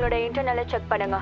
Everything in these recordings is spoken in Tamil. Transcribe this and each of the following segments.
உங்களோட இன்டர்னலை செக் பண்ணுங்க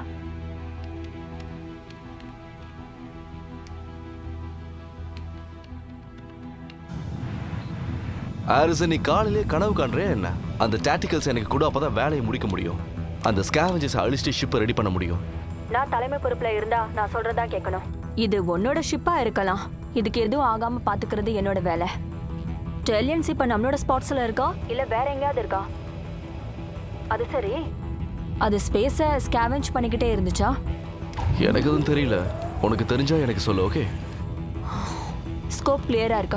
ஆரிசன் நீ காலையிலே கனவு காண்றே என்ன அந்த டாக்டிக்கல்ஸ் எனக்கு கூட அப்பதான் வேலையை முடிக்க முடியும் அந்த ஸ்கேவஞ்சஸ் அழிச்சிட்டு ஷிப்பை ரெடி பண்ண முடியும் நான் தலைமை பொறுப்புல இருந்தா நான் சொல்றதா கேட்கணும் இது உன்னோட ஷிப்பா இருக்கலாம் இதுக்கு எதுவும் ஆகாம பாத்துக்கிறது என்னோட வேலை டெலியன்ஸ் இப்ப நம்மளோட ஸ்பாட்ஸ்ல இருக்கா இல்ல வேற எங்கேயாவது இருக்கா அது சரி அது ஸ்பேஸை ஸ்கேவெஞ்ச் பண்ணிக்கிட்டே இருந்துச்சா எனக்கு எதுவும் தெரியல உனக்கு தெரிஞ்சா எனக்கு சொல்லு ஓகே ஸ்கோப் கிளியரா இருக்கா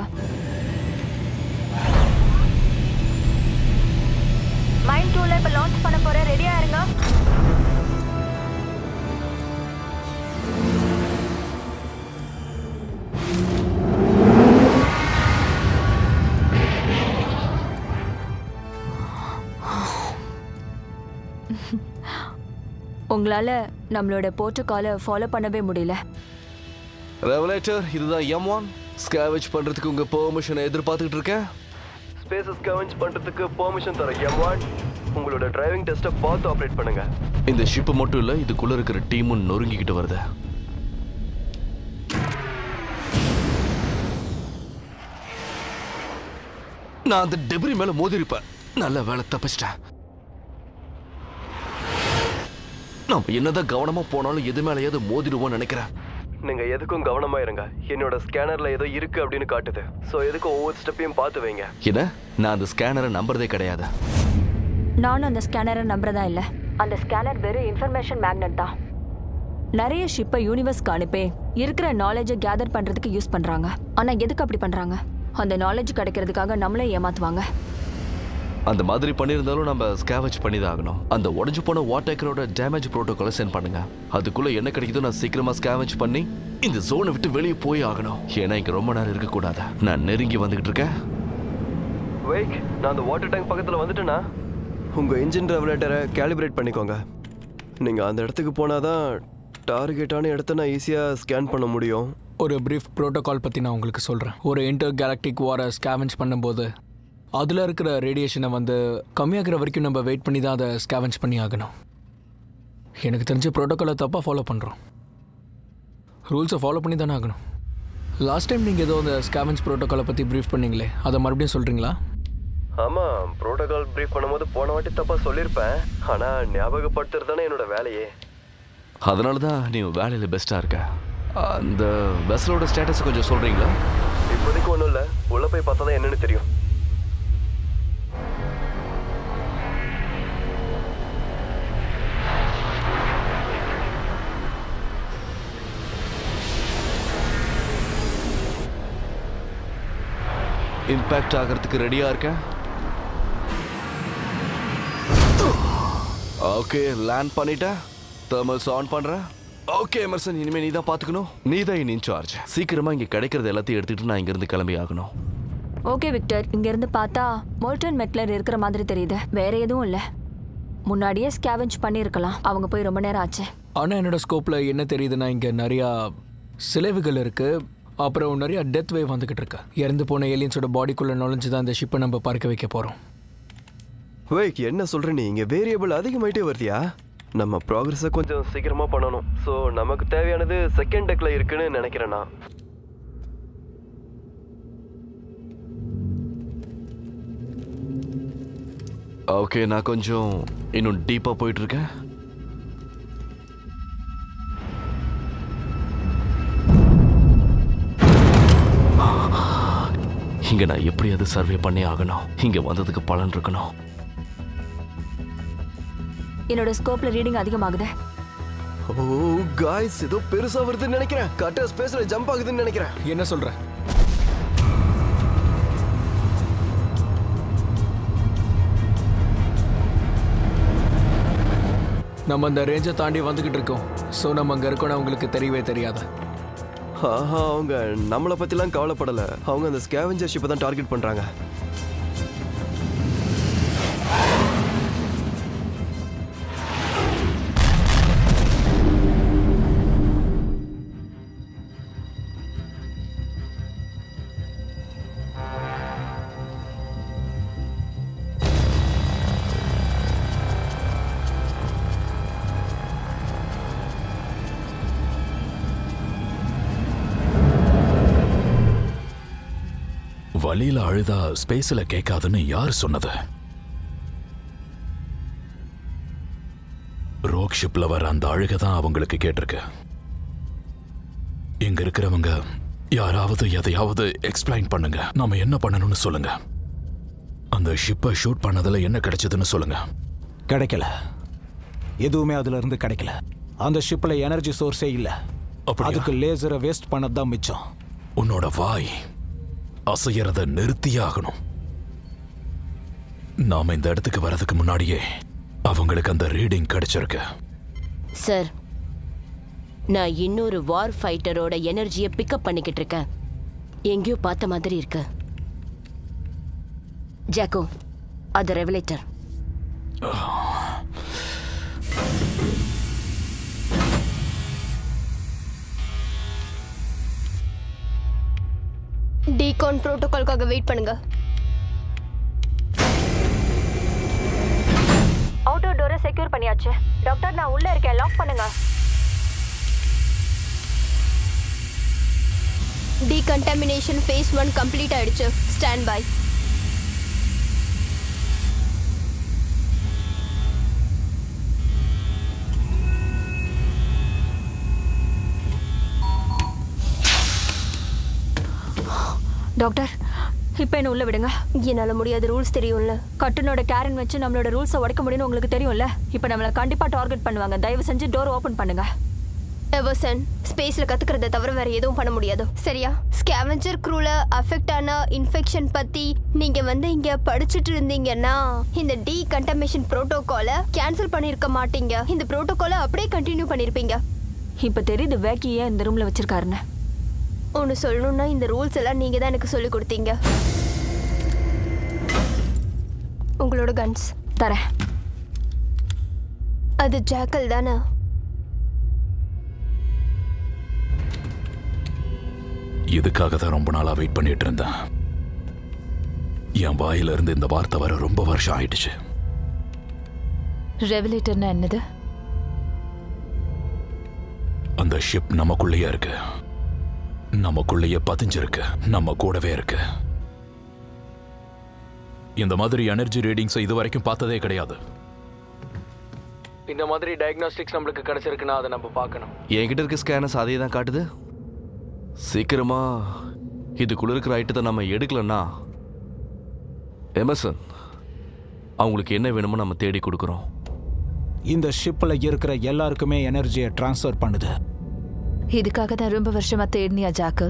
மைண்ட் டூல இப்ப லான்ச் பண்ண போறேன் ரெடியா இருங்க உங்களால நம்மளோட போர்ட்டோகாலை ஃபாலோ பண்ணவே முடியல ரெவலேட்டர் இதுதான் எம் ஒன் ஸ்கேவெஞ்ச் பண்றதுக்கு உங்க பெர்மிஷனை எதிர்பார்த்துக்கிட்டு இருக்கேன் ஸ்பேஸ் ஸ்கவெஞ்ச் பண்றதுக்கு பெர்மிஷன் தர எம் ஒன் உங்களோட டிரைவிங் டெஸ்ட்டை பார்த்து ஆப்ரேட் பண்ணுங்க இந்த ஷிப்பு மட்டும் இல்ல இதுக்குள்ள இருக்கிற டீமும் நொறுங்கிக்கிட்டு வருது நான் அந்த டெப்ரி மேல மோதி இருப்பேன் நல்ல வேலை தப்பிச்சிட்டேன் நம்ம என்னதான் கவனமா போனாலும் எது மேலேயாவது மோதிடுவோம்னு நினைக்கிறேன் நீங்க எதுக்கும் கவனமா இருங்க என்னோட ஸ்கேனர்ல ஏதோ இருக்கு அப்படின்னு காட்டுது ஸோ எதுக்கும் ஒவ்வொரு ஸ்டெப்பையும் பார்த்து வைங்க என்ன நான் அந்த ஸ்கேனரை நம்புறதே கிடையாது நானும் அந்த ஸ்கேனரை நம்புறதா இல்ல அந்த ஸ்கேனர் வெறும் இன்ஃபர்மேஷன் மேக்னெட் தான் நிறைய ஷிப்பை யூனிவர்ஸ்க்கு அனுப்பி இருக்கிற நாலேஜை கேதர் பண்றதுக்கு யூஸ் பண்றாங்க ஆனா எதுக்கு அப்படி பண்றாங்க அந்த நாலேஜ் கிடைக்கிறதுக்காக நம்மளே ஏமாத்துவாங்க அந்த மாதிரி பண்ணியிருந்தாலும் நம்ம ஸ்கேவச் பண்ணி தான் ஆகணும் அந்த உடஞ்சு போன வாட்டேக்கரோட டேமேஜ் ப்ரோட்டோகாலை சென்ட் பண்ணுங்க அதுக்குள்ள என்ன கிடைக்குதோ நான் சீக்கிரமா ஸ்கேவச் பண்ணி இந்த ஜோனை விட்டு வெளியே போய் ஆகணும் ஏன்னா இங்க ரொம்ப நேரம் இருக்கக்கூடாது நான் நெருங்கி வந்துகிட்டு இருக்கேன் வெயிட் நான் அந்த வாட்டர் டேங்க் பக்கத்துல வந்துட்டேனா உங்க இன்ஜின் ரெவலேட்டரை கேலிப்ரேட் பண்ணிக்கோங்க நீங்க அந்த இடத்துக்கு போனாதான் டார்கெட்டான இடத்த நான் ஈஸியா ஸ்கேன் பண்ண முடியும் ஒரு பிரீஃப் ப்ரோட்டோகால் பற்றி நான் உங்களுக்கு சொல்கிறேன் ஒரு இன்டர் கேலக்டிக் வாரை ஸ்கேவெஞ்ச் பண்ணும்போது அதில் இருக்கிற ரேடியேஷனை வந்து கம்மியாகிற வரைக்கும் நம்ம வெயிட் பண்ணி தான் அதை ஸ்கேவெஞ்ச் பண்ணி ஆகணும் எனக்கு தெரிஞ்ச ப்ரோட்டோகாலை தப்பாக ஃபாலோ பண்ணுறோம் ரூல்ஸை ஃபாலோ பண்ணி தானே ஆகணும் லாஸ்ட் டைம் நீங்கள் ஏதோ அந்த ஸ்கேவெஞ்ச் ப்ரோட்டோகாலை பற்றி ப்ரீஃப் பண்ணீங்களே அதை மறுபடியும் சொல்கிறீங்களா ஆமா ப்ரோட்டோகால் ப்ரீஃப் பண்ணும்போது போன வாட்டி தப்பா சொல்லியிருப்பேன் ஆனா ஞாபகப்படுத்துறது தானே என்னோட வேலையே அதனால தான் நீ வேலையில் பெஸ்ட்டாக இருக்க அந்த வெசலோட ஸ்டேட்டஸ் கொஞ்சம் சொல்றீங்களா இப்போதைக்கு ஒன்றும் இல்லை உள்ள போய் பார்த்தா தான் என்னன்னு தெரியும் இம்பேக்ட் ஆகிறதுக்கு ரெடியாக இருக்கேன் ஓகே லேண்ட் பண்ணிட்டேன் தெர்மல்ஸ் ஆன் பண்ணுறேன் ஓகே எமர்சன் இனிமேல் நீ தான் பார்த்துக்கணும் நீ தான் இன் இன்சார்ஜ் சீக்கிரமா இங்கே கிடைக்கிறது எல்லாத்தையும் எடுத்துக்கிட்டு நான் இங்கேருந்து கிளம்பி ஆகணும் ஓகே விக்டர் இங்க இருந்து பார்த்தா மோல்டன் மெக்லர் இருக்கிற மாதிரி தெரியுது வேற எதுவும் இல்ல முன்னாடியே ஸ்கேவெஞ்ச் பண்ணியிருக்கலாம் அவங்க போய் ரொம்ப நேரம் ஆச்சு ஆனால் என்னோட ஸ்கோப்பில் என்ன தெரியுதுன்னா இங்கே நிறையா சிலைவுகள் இருக்குது அப்புறம் நிறையா டெத் வேவ் வந்துக்கிட்டு இருக்கு இறந்து போன ஏலியன்ஸோட பாடிக்குள்ளே நுழைஞ்சு தான் இந்த ஷிப்பை நம்ம பறக்க வைக்க போகிறோம் வெயிட் என்ன சொல்ற நீ இங்க வேரியபிள் அதிகமாயிட்டே வருதியா நம்ம ப்ராக்ரஸை கொஞ்சம் சீக்கிரமா பண்ணணும் ஸோ நமக்கு தேவையானது செகண்ட் டெக்ல இருக்குன்னு நினைக்கிறேன் நான் ஓகே நான் கொஞ்சம் இன்னும் டீப்பாக போயிட்டு இருக்கேன் இங்க நான் எப்படியாவது சர்வே பண்ணி ஆகணும் இங்க வந்ததுக்கு பலன் இருக்கணும் என்னோட ஸ்கோப்ல ரீடிங் அதிகமாகுது ஓ காய்ஸ் ஏதோ பெருசா வருதுன்னு நினைக்கிறேன் கரெக்டா ஸ்பேஸ்ல ஜம்ப் ஆகுதுன்னு நினைக்கிறேன் என்ன சொல்கிற நம்ம அந்த ரேஞ்சை தாண்டி வந்துக்கிட்டு இருக்கோம் ஸோ நம்ம அங்கே இருக்கோம்னு அவங்களுக்கு தெரியவே தெரியாது ஆஹா அவங்க நம்மளை பத்திலாம் கவலைப்படல அவங்க அந்த ஸ்கேவெஞ்சர் ஷிப்பை தான் டார்கெட் பண்றாங்க வழியில அழுதா ஸ்பேஸ்ல கேட்காதுன்னு யார் சொன்னது ரோக் ஷிப்ல வர அந்த அழுகை தான் அவங்களுக்கு கேட்டிருக்கு இங்க இருக்கிறவங்க யாராவது எதையாவது எக்ஸ்பிளைன் பண்ணுங்க நாம என்ன பண்ணணும்னு சொல்லுங்க அந்த ஷிப்பை ஷூட் பண்ணதுல என்ன கிடைச்சதுன்னு சொல்லுங்க கிடைக்கல எதுவுமே அதுல இருந்து கிடைக்கல அந்த ஷிப்ல எனர்ஜி சோர்ஸே இல்ல அப்படியா? அதுக்கு லேசரை வேஸ்ட் பண்ணது தான் மிச்சம் உன்னோட வாய் அசையறத நிறுத்தியே ஆகணும் நாம இந்த இடத்துக்கு வர்றதுக்கு முன்னாடியே அவங்களுக்கு அந்த ரீடிங் கிடைச்சிருக்கு சார் நான் இன்னொரு வார் ஃபைட்டரோட எனர்ஜியை பிக்கப் பண்ணிக்கிட்டு இருக்கேன் எங்கேயோ பார்த்த மாதிரி இருக்கு ஜாக்கோ அது ரெவலேட்டர் டீகான் புரோட்டோகால்காக வெயிட் பண்ணுங்க அவுட்டோர் டோரை செக்யூர் பண்ணியாச்சு டாக்டர் நான் உள்ள இருக்கேன் லாக் பண்ணுங்க டீகன்டாமினேஷன் ஃபேஸ் ஒன் கம்ப்ளீட் ஆயிடுச்சு ஸ்டாண்ட் பை டாக்டர் இப்போ என்ன உள்ள விடுங்க என்னால முடியாது ரூல்ஸ் தெரியும்ல கட்டனோட கேரன் வச்சு நம்மளோட ரூல்ஸை உடைக்க முடியும்னு உங்களுக்கு தெரியும்ல இப்போ நம்மளை கண்டிப்பா டார்கெட் பண்ணுவாங்க தயவு செஞ்சு டோர் ஓபன் பண்ணுங்க எவர்சன் ஸ்பேஸ்ல கத்துக்கிறத தவிர வேற எதுவும் பண்ண முடியாது சரியா ஸ்கேவெஞ்சர் க்ரூல அஃபெக்ட் ஆன இன்ஃபெக்ஷன் பத்தி நீங்க வந்து இங்க படிச்சுட்டு இருந்தீங்கன்னா இந்த டீ கண்டமேஷன் புரோட்டோகாலை கேன்சல் பண்ணிருக்க மாட்டீங்க இந்த புரோட்டோகாலை அப்படியே கண்டினியூ பண்ணிருப்பீங்க இப்போ தெரியுது வேக்கி ஏன் இந்த ரூம்ல வச்சிருக்காருன்னு ஒன்று சொல்லணும்னா இந்த ரூல்ஸ் எல்லாம் நீங்க தான் எனக்கு சொல்லி கொடுத்தீங்க உங்களோட கன்ஸ் தரேன் அது ஜாக்கல் தானே இதுக்காக தான் ரொம்ப நாளா வெயிட் பண்ணிட்டு இருந்தேன் என் வாயில இருந்து இந்த வார்த்தை வர ரொம்ப வருஷம் ஆயிடுச்சு ரெவலேட்டர்னா என்னது அந்த ஷிப் நமக்குள்ளேயே இருக்கு நமக்குள்ளேயே பதிஞ்சிருக்கு நம்ம கூடவே இருக்கு இந்த மாதிரி எனர்ஜி ரீடிங்ஸ் இது வரைக்கும் பார்த்ததே கிடையாது இந்த மாதிரி டயக்னாஸ்டிக்ஸ் நம்மளுக்கு கிடைச்சிருக்குன்னா அதை நம்ம பார்க்கணும் என்கிட்ட இருக்க ஸ்கேனர்ஸ் அதே தான் காட்டுது சீக்கிரமா இதுக்குள்ள இருக்கிற ஐட்டத்தை நம்ம எடுக்கலன்னா எமர்சன் அவங்களுக்கு என்ன வேணுமோ நம்ம தேடி கொடுக்குறோம் இந்த ஷிப்ல இருக்கிற எல்லாருக்குமே எனர்ஜியை டிரான்ஸ்ஃபர் பண்ணுது இதுக்காக தான் ரொம்ப வருஷமா தேடினியா ஜாக்கு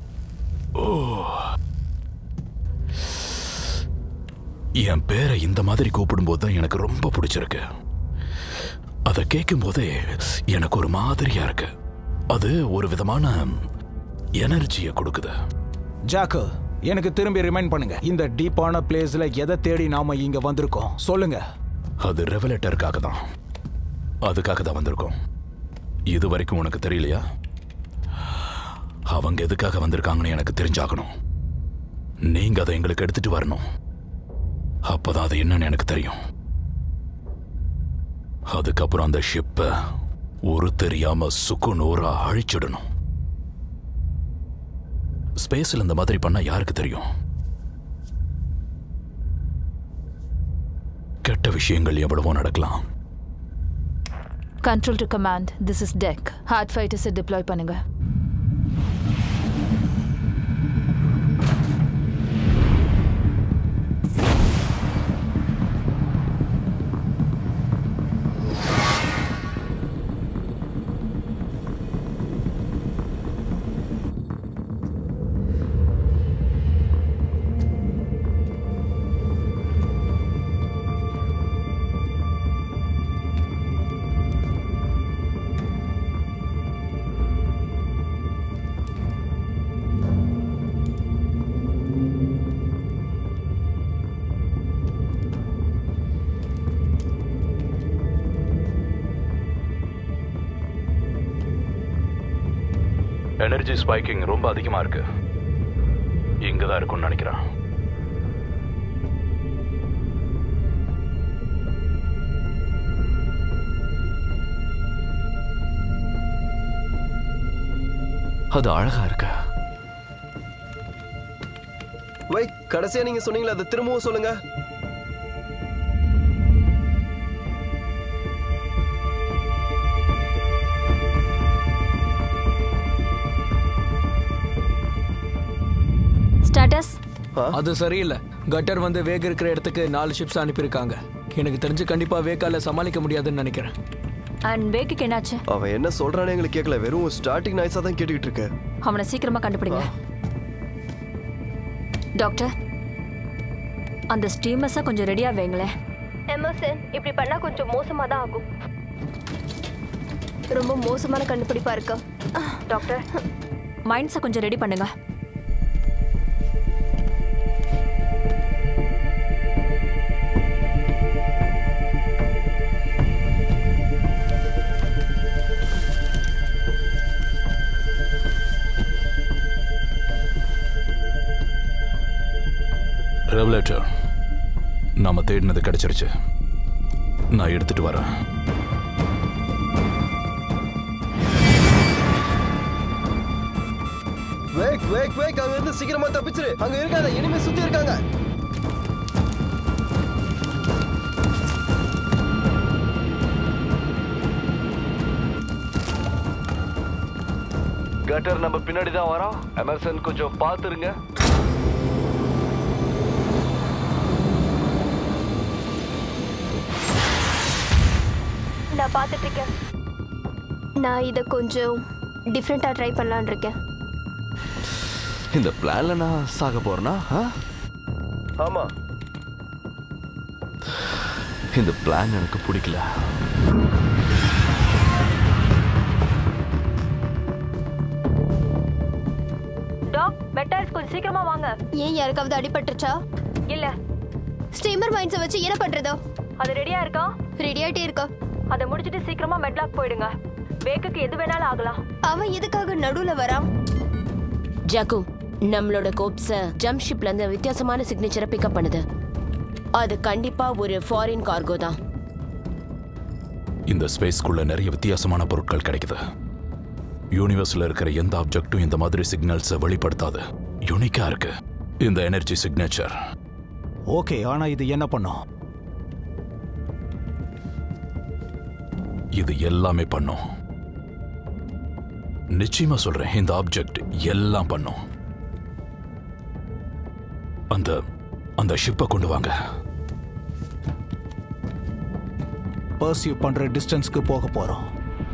என் பேரை இந்த மாதிரி கூப்பிடும்போது தான் எனக்கு ரொம்ப பிடிச்சிருக்கு அதை கேட்கும் போதே எனக்கு ஒரு மாதிரியா இருக்கு அது ஒரு விதமான எனர்ஜியை கொடுக்குது ஜாக்கு எனக்கு திரும்பி ரிமைண்ட் பண்ணுங்க இந்த டீப்பான பிளேஸ்ல எதை தேடி நாம இங்க வந்திருக்கோம் சொல்லுங்க அது ரெவலேட்டருக்காக தான் அதுக்காக தான் வந்திருக்கோம் இது வரைக்கும் உனக்கு தெரியலையா அவங்க எதுக்காக வந்திருக்காங்கன்னு எனக்கு தெரிஞ்சாகணும் நீங்க அதை எங்களுக்கு எடுத்துட்டு வரணும் அப்பதான் அது என்னன்னு எனக்கு தெரியும் அதுக்கப்புறம் அந்த ஷிப்பை ஒரு தெரியாம சுக்குநூறா அழிச்சிடணும் ஸ்பேஸ்ல இந்த மாதிரி பண்ணா யாருக்கு தெரியும் கெட்ட விஷயங்கள் எவ்வளவோ நடக்கலாம் control to command this is Deckard ஃபைட்டர்ஸை டிப்ளாய் பண்ணுங்க எனர்ஜி ஸ்பைக்கிங் ரொம்ப அதிகமா இருக்கு இங்க தான் இருக்கும்னு நினைக்கிறேன் அது அழகா இருக்கு வை கடைசியா நீங்க சொன்னீங்களே அதை திரும்பவும் சொல்லுங்க ஸ்டேட்டஸ் அது சரியில்லை கட்டர் வந்து வேக் இருக்கிற இடத்துக்கு நாலு ஷிப்ஸ் அனுப்பியிருக்காங்க எனக்கு தெரிஞ்சு கண்டிப்பா வேக்கால சமாளிக்க முடியாதுன்னு நினைக்கிறேன் அண்ட் வேக்குக்கு என்னாச்சு அவன் என்ன சொல்றானே எங்களுக்கு கேட்கல வெறும் ஸ்டார்டிங் நாய்ஸா தான் கேட்டுக்கிட்டு இருக்கு அவனை சீக்கிரமா கண்டுபிடிங்க டாக்டர் அந்த ஸ்டீமர்ஸை கொஞ்சம் ரெடியா வைங்களேன் எமர்சன் இப்படி பண்ணா கொஞ்சம் மோசமா தான் ஆகும் ரொம்ப மோசமான கண்டுபிடிப்பா இருக்கா டாக்டர் மைண்ட்ஸை கொஞ்சம் ரெடி பண்ணுங்க ரெவலேட்டர் நாம தேடினது கிடைச்சிருச்சு நான் எடுத்துட்டு வரேன் வேக் வேக் வேக் அங்க இருந்து சீக்கிரமா தப்பிச்சிரு அங்க இருக்காத இனிமே சுத்தி இருக்காங்க கட்டர் நம்ம பின்னாடி தான் வரோம் எமர்சன் கொஞ்சம் பார்த்துருங்க நான் பார்த்துட்டு இருக்கேன் நான் இதை கொஞ்சம் டிஃப்ரெண்ட்டாக ட்ரை பண்ணலான்னு இருக்கேன் இந்த பிளான்ல நான் சாக போறேனா ஆ? ஆமா இந்த பிளான் எனக்கு பிடிக்கல டாக் மெட்டால்ஸ் கொஞ்சம் சீக்கிரமா வாங்க ஏன் யாருக்காவது அடிபட்டுருச்சா இல்ல ஸ்டீமர் மைண்ட்ஸை வச்சு என்ன பண்ணுறதோ அது ரெடியா இருக்கா ரெடி ஆகிட்டே இருக்கா அதை முடிச்சிட்டு சீக்கிரமா மெட்லாக் போயிடுங்க வேக்குக்கு எது வேணாலும் ஆகலாம் அவன் எதுக்காக நடுவில் வரான் ஜாக்கு நம்மளோட கோப்ஸ ஜம்ப் ஷிப்ல இருந்து வித்தியாசமான சிக்னேச்சரை பிக்கப் பண்ணுது அது கண்டிப்பா ஒரு ஃபாரின் கார்கோ தான் இந்த ஸ்பேஸ்க்குள்ள நிறைய வித்தியாசமான பொருட்கள் கிடைக்குது யூனிவர்ஸ்ல இருக்கிற எந்த ஆப்ஜெக்ட்டும் இந்த மாதிரி சிக்னல்ஸை வெளிப்படுத்தாது யூனிக்கா இருக்கு இந்த எனர்ஜி சிக்னேச்சர் ஓகே ஆனா இது என்ன பண்ணும் இது எல்லாமே பண்ணும் நிச்சயமா சொல்றேன் இந்த ஆப்ஜெக்ட் எல்லாம் பண்ணும் அந்த அந்த ஷிப்பை கொண்டு வாங்க பர்சியூ பண்ற டிஸ்டன்ஸ்க்கு போக போறோம்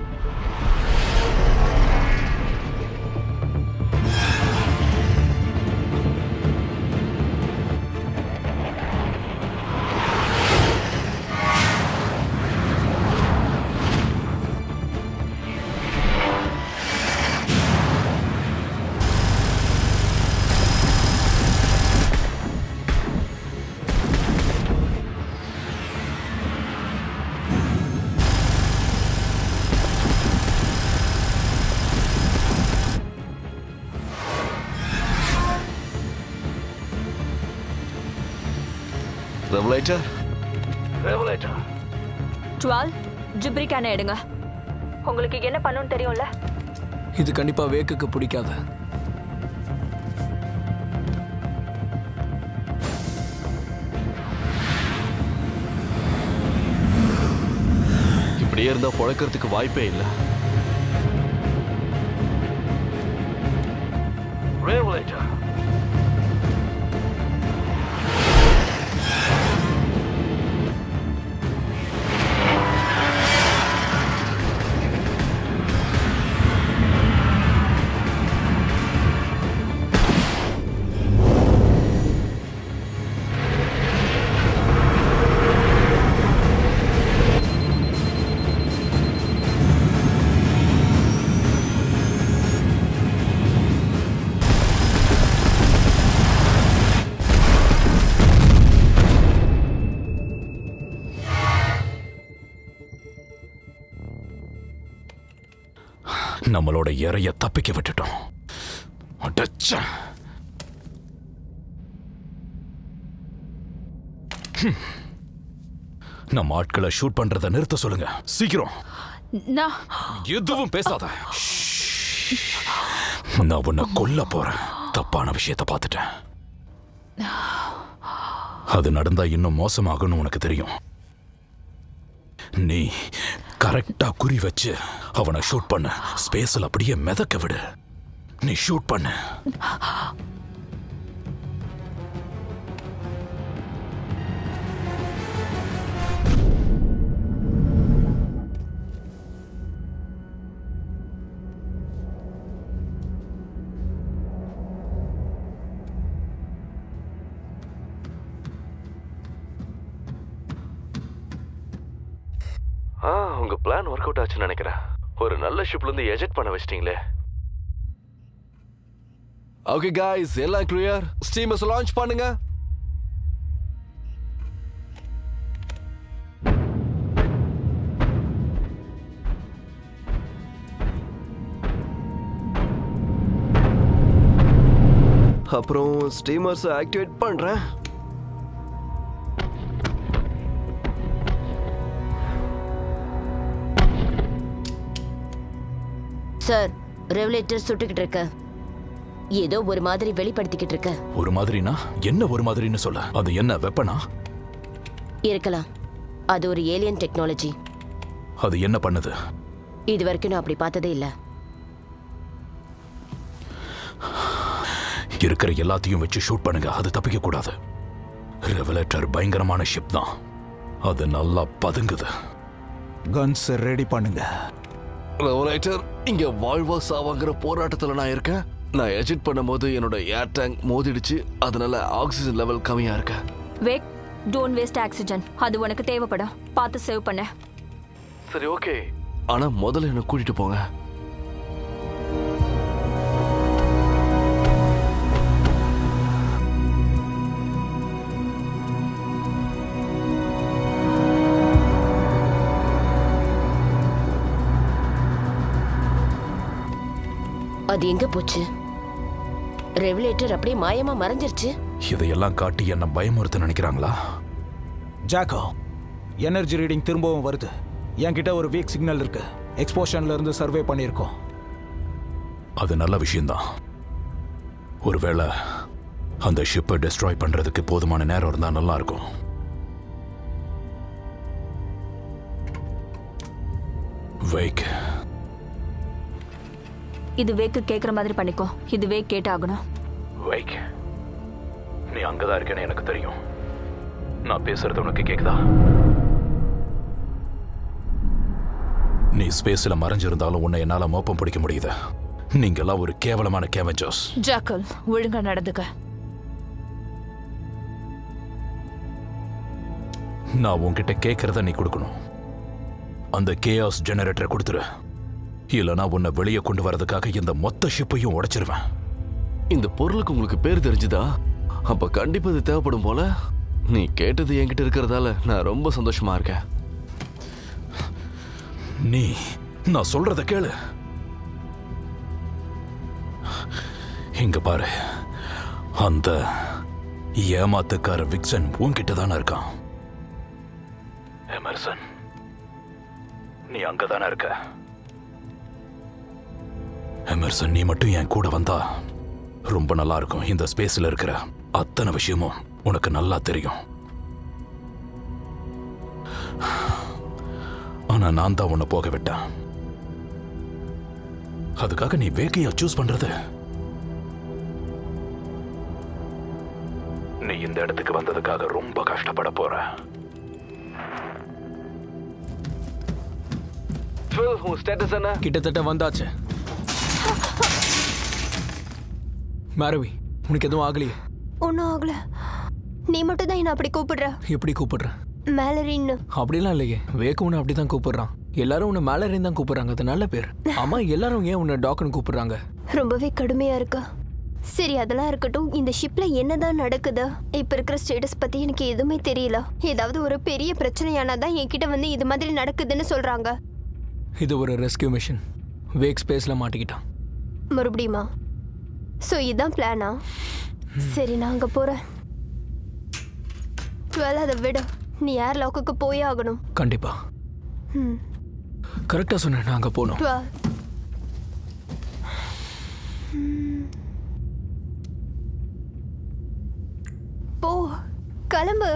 ரெவலேட்டர் ரெவலேட்டர் டுவெல் ஜிப்ரிக்கான எடுங்க உங்களுக்கு என்ன பண்ணணும்னு தெரியும்ல இது கண்டிப்பா வேக்குக்கு பிடிக்காது இப்படியே இருந்தா பொழைக்கிறதுக்கு வாய்ப்பே இல்லை ரெவலேட்டர் நம்மளோட இறைய தப்பிக்க விட்டுட்டோம் அடச்சே. ஹம். நம்ம ஆட்களை ஷூட் பண்றத நிறுத்த சொல்லுங்க சீக்கிரம் நான் எதுவும் பேசாத நான் உன்னை கொல்ல போறேன் தப்பான விஷயத்த பார்த்துட்டேன் அது நடந்தா இன்னும் மோசமாகும்னு உனக்கு தெரியும் நீ கரெக்டா குறி வச்சு அவனை ஷூட் பண்ணு ஸ்பேஸ்ல அப்படியே மிதக்க விடு நீ ஷூட் பண்ணு ஆ உங்க பிளான் ஒர்க் அவுட் ஆச்சுன்னு நினைக்கிறேன் ஒரு நல்ல ஷிப்ல இருந்து எஜெக்ட் பண்ண வச்சிட்டீங்களே ஓகே காய்ஸ் எல்லாம் கிளியர் ஸ்டீமர்ஸ் லான்ச் பண்ணுங்க அப்புறம் ஸ்டீமர்ஸ் ஆக்டிவேட் பண்ணுறேன் சார் ரெகுலேட்டர் சுட்டுக்கிட்டு இருக்க ஏதோ ஒரு மாதிரி வெளிப்படுத்திக்கிட்டு இருக்க ஒரு மாதிரினா என்ன ஒரு மாதிரின்னு சொல்ல அது என்ன வெப்பனா இருக்கலாம் அது ஒரு ஏலியன் டெக்னாலஜி அது என்ன பண்ணுது இது வரைக்கும் நான் அப்படி பார்த்ததே இல்லை இருக்கிற எல்லாத்தையும் வச்சு ஷூட் பண்ணுங்க அது தப்பிக்க கூடாது ரெவலேட்டர் பயங்கரமான ஷிப் தான் அது நல்லா பதுங்குது கன்ஸ் ரெடி பண்ணுங்க ரெவலேட்டர் இங்க வாழ்வா சாவாங்கிற போராட்டத்துல நான் இருக்கேன் நான் எஜெக்ட் பண்ணும்போது என்னோட ஏர் டேங்க் மோதிடுச்சு அதனால ஆக்சிஜன் லெவல் கம்மியா இருக்கு வேக் டோன்ட் வேஸ்ட் ஆக்சிஜன் அது உனக்கு தேவைப்படும் பார்த்து சேவ் பண்ண சரி ஓகே ஆனா முதல்ல என்ன கூட்டிட்டு போங்க அது எங்க போச்சு ரெகுலேட்டர் அப்படியே மாயமா மறைஞ்சிருச்சு இதையெல்லாம் காட்டி என்ன பயமுறுத்த நினைக்கிறாங்களா ஜாக்கோ எனர்ஜி ரீடிங் திரும்பவும் வருது என்கிட்ட ஒரு வீக் சிக்னல் இருக்கு எக்ஸ்போஷன்ல இருந்து சர்வே பண்ணியிருக்கோம் அது நல்ல விஷயம்தான் ஒருவேளை அந்த ஷிப்பை டெஸ்ட்ராய் பண்றதுக்கு போதுமான நேரம் இருந்தா நல்லா இருக்கும் வெயிக் இது வேக்கு கேக்குற மாதிரி பண்ணிக்கோ இது வேக் கேட்டாகணும் வெயிக் நீ அங்கதான் இருக்கேன்னு எனக்கு தெரியும் நான் பேசுறது உனக்கு கேக்குதா நீ ஸ்பேஸ்ல மறைஞ்சிருந்தாலும் உன்னை என்னால மோப்பம் பிடிக்க முடியுது நீங்கெல்லாம் ஒரு கேவலமான கேவஞ்சர்ஸ் ஜாக்கல் ஒழுங்கா நடந்துக்க நான் உன்கிட்ட கேட்கறத நீ கொடுக்கணும் அந்த கேஆஸ் ஜெனரேட்டரை கொடுத்துரு இல்லைனா உன்னை வெளியே கொண்டு வரதுக்காக இந்த மொத்த ஷிப்பையும் உடைச்சிருவேன் இந்த பொருளுக்கு உங்களுக்கு பேர் தெரிஞ்சுதா அப்ப கண்டிப்பா இது தேவைப்படும் போல நீ கேட்டது என்கிட்ட இருக்கிறதால நான் ரொம்ப சந்தோஷமா இருக்கேன் நீ நான் சொல்றத கேளு இங்க பாரு அந்த ஏமாத்துக்கார விக்சன் உன்கிட்ட தானே இருக்கான் எமர்சன் நீ அங்கதானே இருக்க எமர்சன் நீ மட்டும் என் கூட வந்தா ரொம்ப நல்லா இருக்கும் இந்த ஸ்பேஸ்ல இருக்கிற அத்தனை விஷயமும் உனக்கு நல்லா தெரியும் ஆனா நான் தான் உன்னை போக விட்டேன் அதுக்காக நீ வேகையா சூஸ் பண்றது நீ இந்த இடத்துக்கு வந்ததுக்காக ரொம்ப கஷ்டப்பட போற Phil, உன் ஸ்டேட்டஸ் என்ன கிட்டத்தட்ட வந்தாச்சு மாரவி உனக்கு எதுவும் ஆகலையே ஒன்றும் ஆகல நீ மட்டும் தான் என்ன அப்படி கூப்பிடுற எப்படி கூப்பிடுற மேலரின்னு அப்படிலாம் இல்லையே வேக்கு உன்னை அப்படி தான் கூப்பிடுறான் எல்லாரும் உன்னை மேலரின்னு தான் கூப்பிடுறாங்க அது நல்ல பேர் ஆமா எல்லாரும் ஏன் உன்னை டாக்னு கூப்பிடுறாங்க ரொம்பவே கடுமையா இருக்கா சரி அதெல்லாம் இருக்கட்டும் இந்த ஷிப்ல என்னதான் நடக்குது இப்ப இருக்கிற ஸ்டேட்டஸ் பத்தி எனக்கு எதுவுமே தெரியல ஏதாவது ஒரு பெரிய பிரச்சனையானா தான் என்கிட்ட வந்து இது மாதிரி நடக்குதுன்னு சொல்றாங்க இது ஒரு ரெஸ்கியூ மிஷன் வேக் ஸ்பேஸ்ல மாட்டிக்கிட்டான் மறுபடியுமா ஸோ இதுதான் பிளானா சரி நான் அங்கே போகிறேன் டுவெல் அதை விடு நீ ஏர் லாக்குக்கு போயே ஆகணும் கண்டிப்பா ம் கரெக்டா சொன்னேன் நான் அங்க போகணும் டுவெல் போ கிளம்பு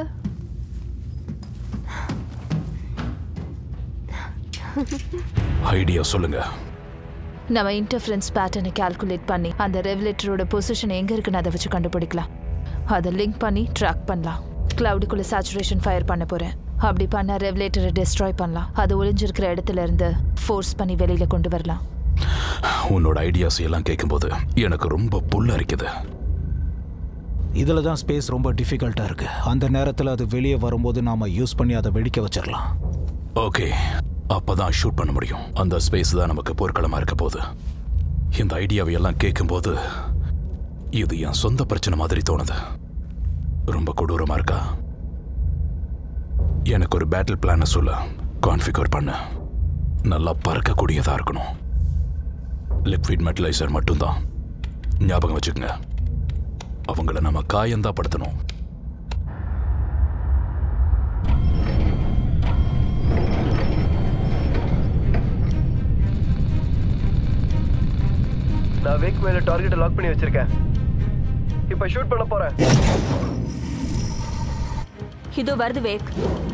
ஐடியா சொல்லுங்க நம்ம இன்டர்ஃபரன்ஸ் பேட்டர்னை கால்குலேட் பண்ணி அந்த ரெகுலேட்டரோட பொசிஷன் எங்கே இருக்குன்னு அதை வச்சு கண்டுபிடிக்கலாம் அதை லிங்க் பண்ணி ட்ராக் பண்ணலாம் கிளவுடுக்குள்ள சேச்சுரேஷன் ஃபயர் பண்ண போகிறேன் அப்படி பண்ணால் ரெகுலேட்டரை டெஸ்ட்ராய் பண்ணலாம் அது ஒளிஞ்சிருக்கிற இடத்துல இருந்து ஃபோர்ஸ் பண்ணி வெளியில் கொண்டு வரலாம் உன்னோட ஐடியாஸ் எல்லாம் கேட்கும்போது எனக்கு ரொம்ப புல் அரிக்குது இதில் தான் ஸ்பேஸ் ரொம்ப டிஃபிகல்ட்டாக இருக்கு அந்த நேரத்தில் அது வெளியே வரும்போது நாம யூஸ் பண்ணி அதை வெடிக்க வச்சிடலாம் ஓகே அப்பதான் ஷூட் பண்ண முடியும் அந்த ஸ்பேஸ் தான் நமக்கு போர்க்களமா இருக்க போகுது இந்த ஐடியாவை எல்லாம் கேட்கும்போது இது என் சொந்த பிரச்சனை மாதிரி தோணுது ரொம்ப கொடூரமா இருக்கா எனக்கு ஒரு பேட்டில் பிளானை சொல்ல கான்ஃபிகர் பண்ண நல்லா பறக்கக்கூடியதா இருக்கணும் லிக்விட் மெட்டலைசர் மட்டும்தான் ஞாபகம் வச்சுக்கோங்க அவங்கள நம்ம காயந்தான் படுத்தணும் நான் வேக் மேல டார்கெட்டை லாக் பண்ணி வச்சிருக்கேன் இப்போ ஷூட் பண்ண போறேன் இதோ வருது வேக்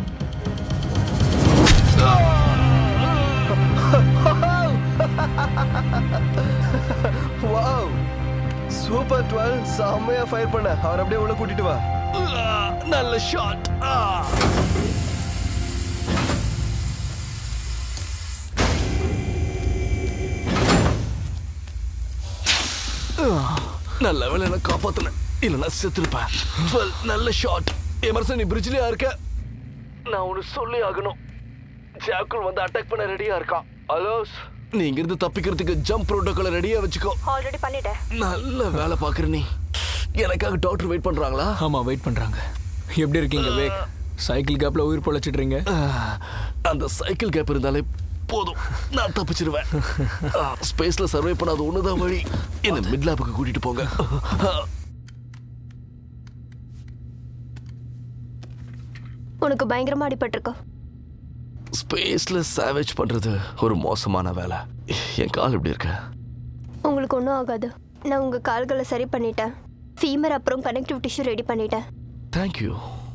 வாவ் சூப்பர் டுவெல் செம்மையா ஃபயர் பண்ண அவர் அப்படியே உள்ள கூட்டிட்டு வா நல்ல ஷாட் நல்ல வேலை என்ன காப்பாத்தல இல்லைன்னா செத்துருப்பேன் Well, நல்ல ஷாட் எமர்சன் நீ பிரிட்ஜ்லயா இருக்க நான் ஒன்னு சொல்லி ஆகணும் ஜாக்குல் வந்து அட்டாக் பண்ண ரெடியா இருக்கான் அலோஸ் நீ இங்கிருந்து தப்பிக்கிறதுக்கு ஜம்ப் ப்ரோட்டோக்கால ரெடியா வச்சுக்கோ ஆல்ரெடி பண்ணிட்டேன் நல்ல வேலை பாக்குற நீ எனக்காக டாக்டர் வெயிட் பண்றாங்களா ஆமாம் வெயிட் பண்ணுறாங்க எப்படி இருக்கீங்க வேக் சைக்கிள் கேப்பில் உயிர் பொழைச்சிட்றீங்க ஆஹ், அந்த சைக்கிள் கேப் இருந்தாலே போதும் நான் தப்பிச்சிருவேன் ஸ்பேஸ்ல சர்வே பண்ணாத ஒண்ணுதான் வழி என்ன மிட் லேபுக்கு கூட்டிட்டு போங்க உனக்கு பயங்கரமா அடிபட்டிருக்கா ஸ்பேஸ்ல சேவேஜ் பண்றது ஒரு மோசமான வேலை என் கால் எப்படி இருக்க உங்களுக்கு ஒன்றும் ஆகாது நான் உங்க கால்களை சரி பண்ணிட்டேன் ஃபீமர் அப்புறம் கனெக்டிவ் டிஷ்யூ ரெடி பண்ணிட்டேன் தேங்க்யூ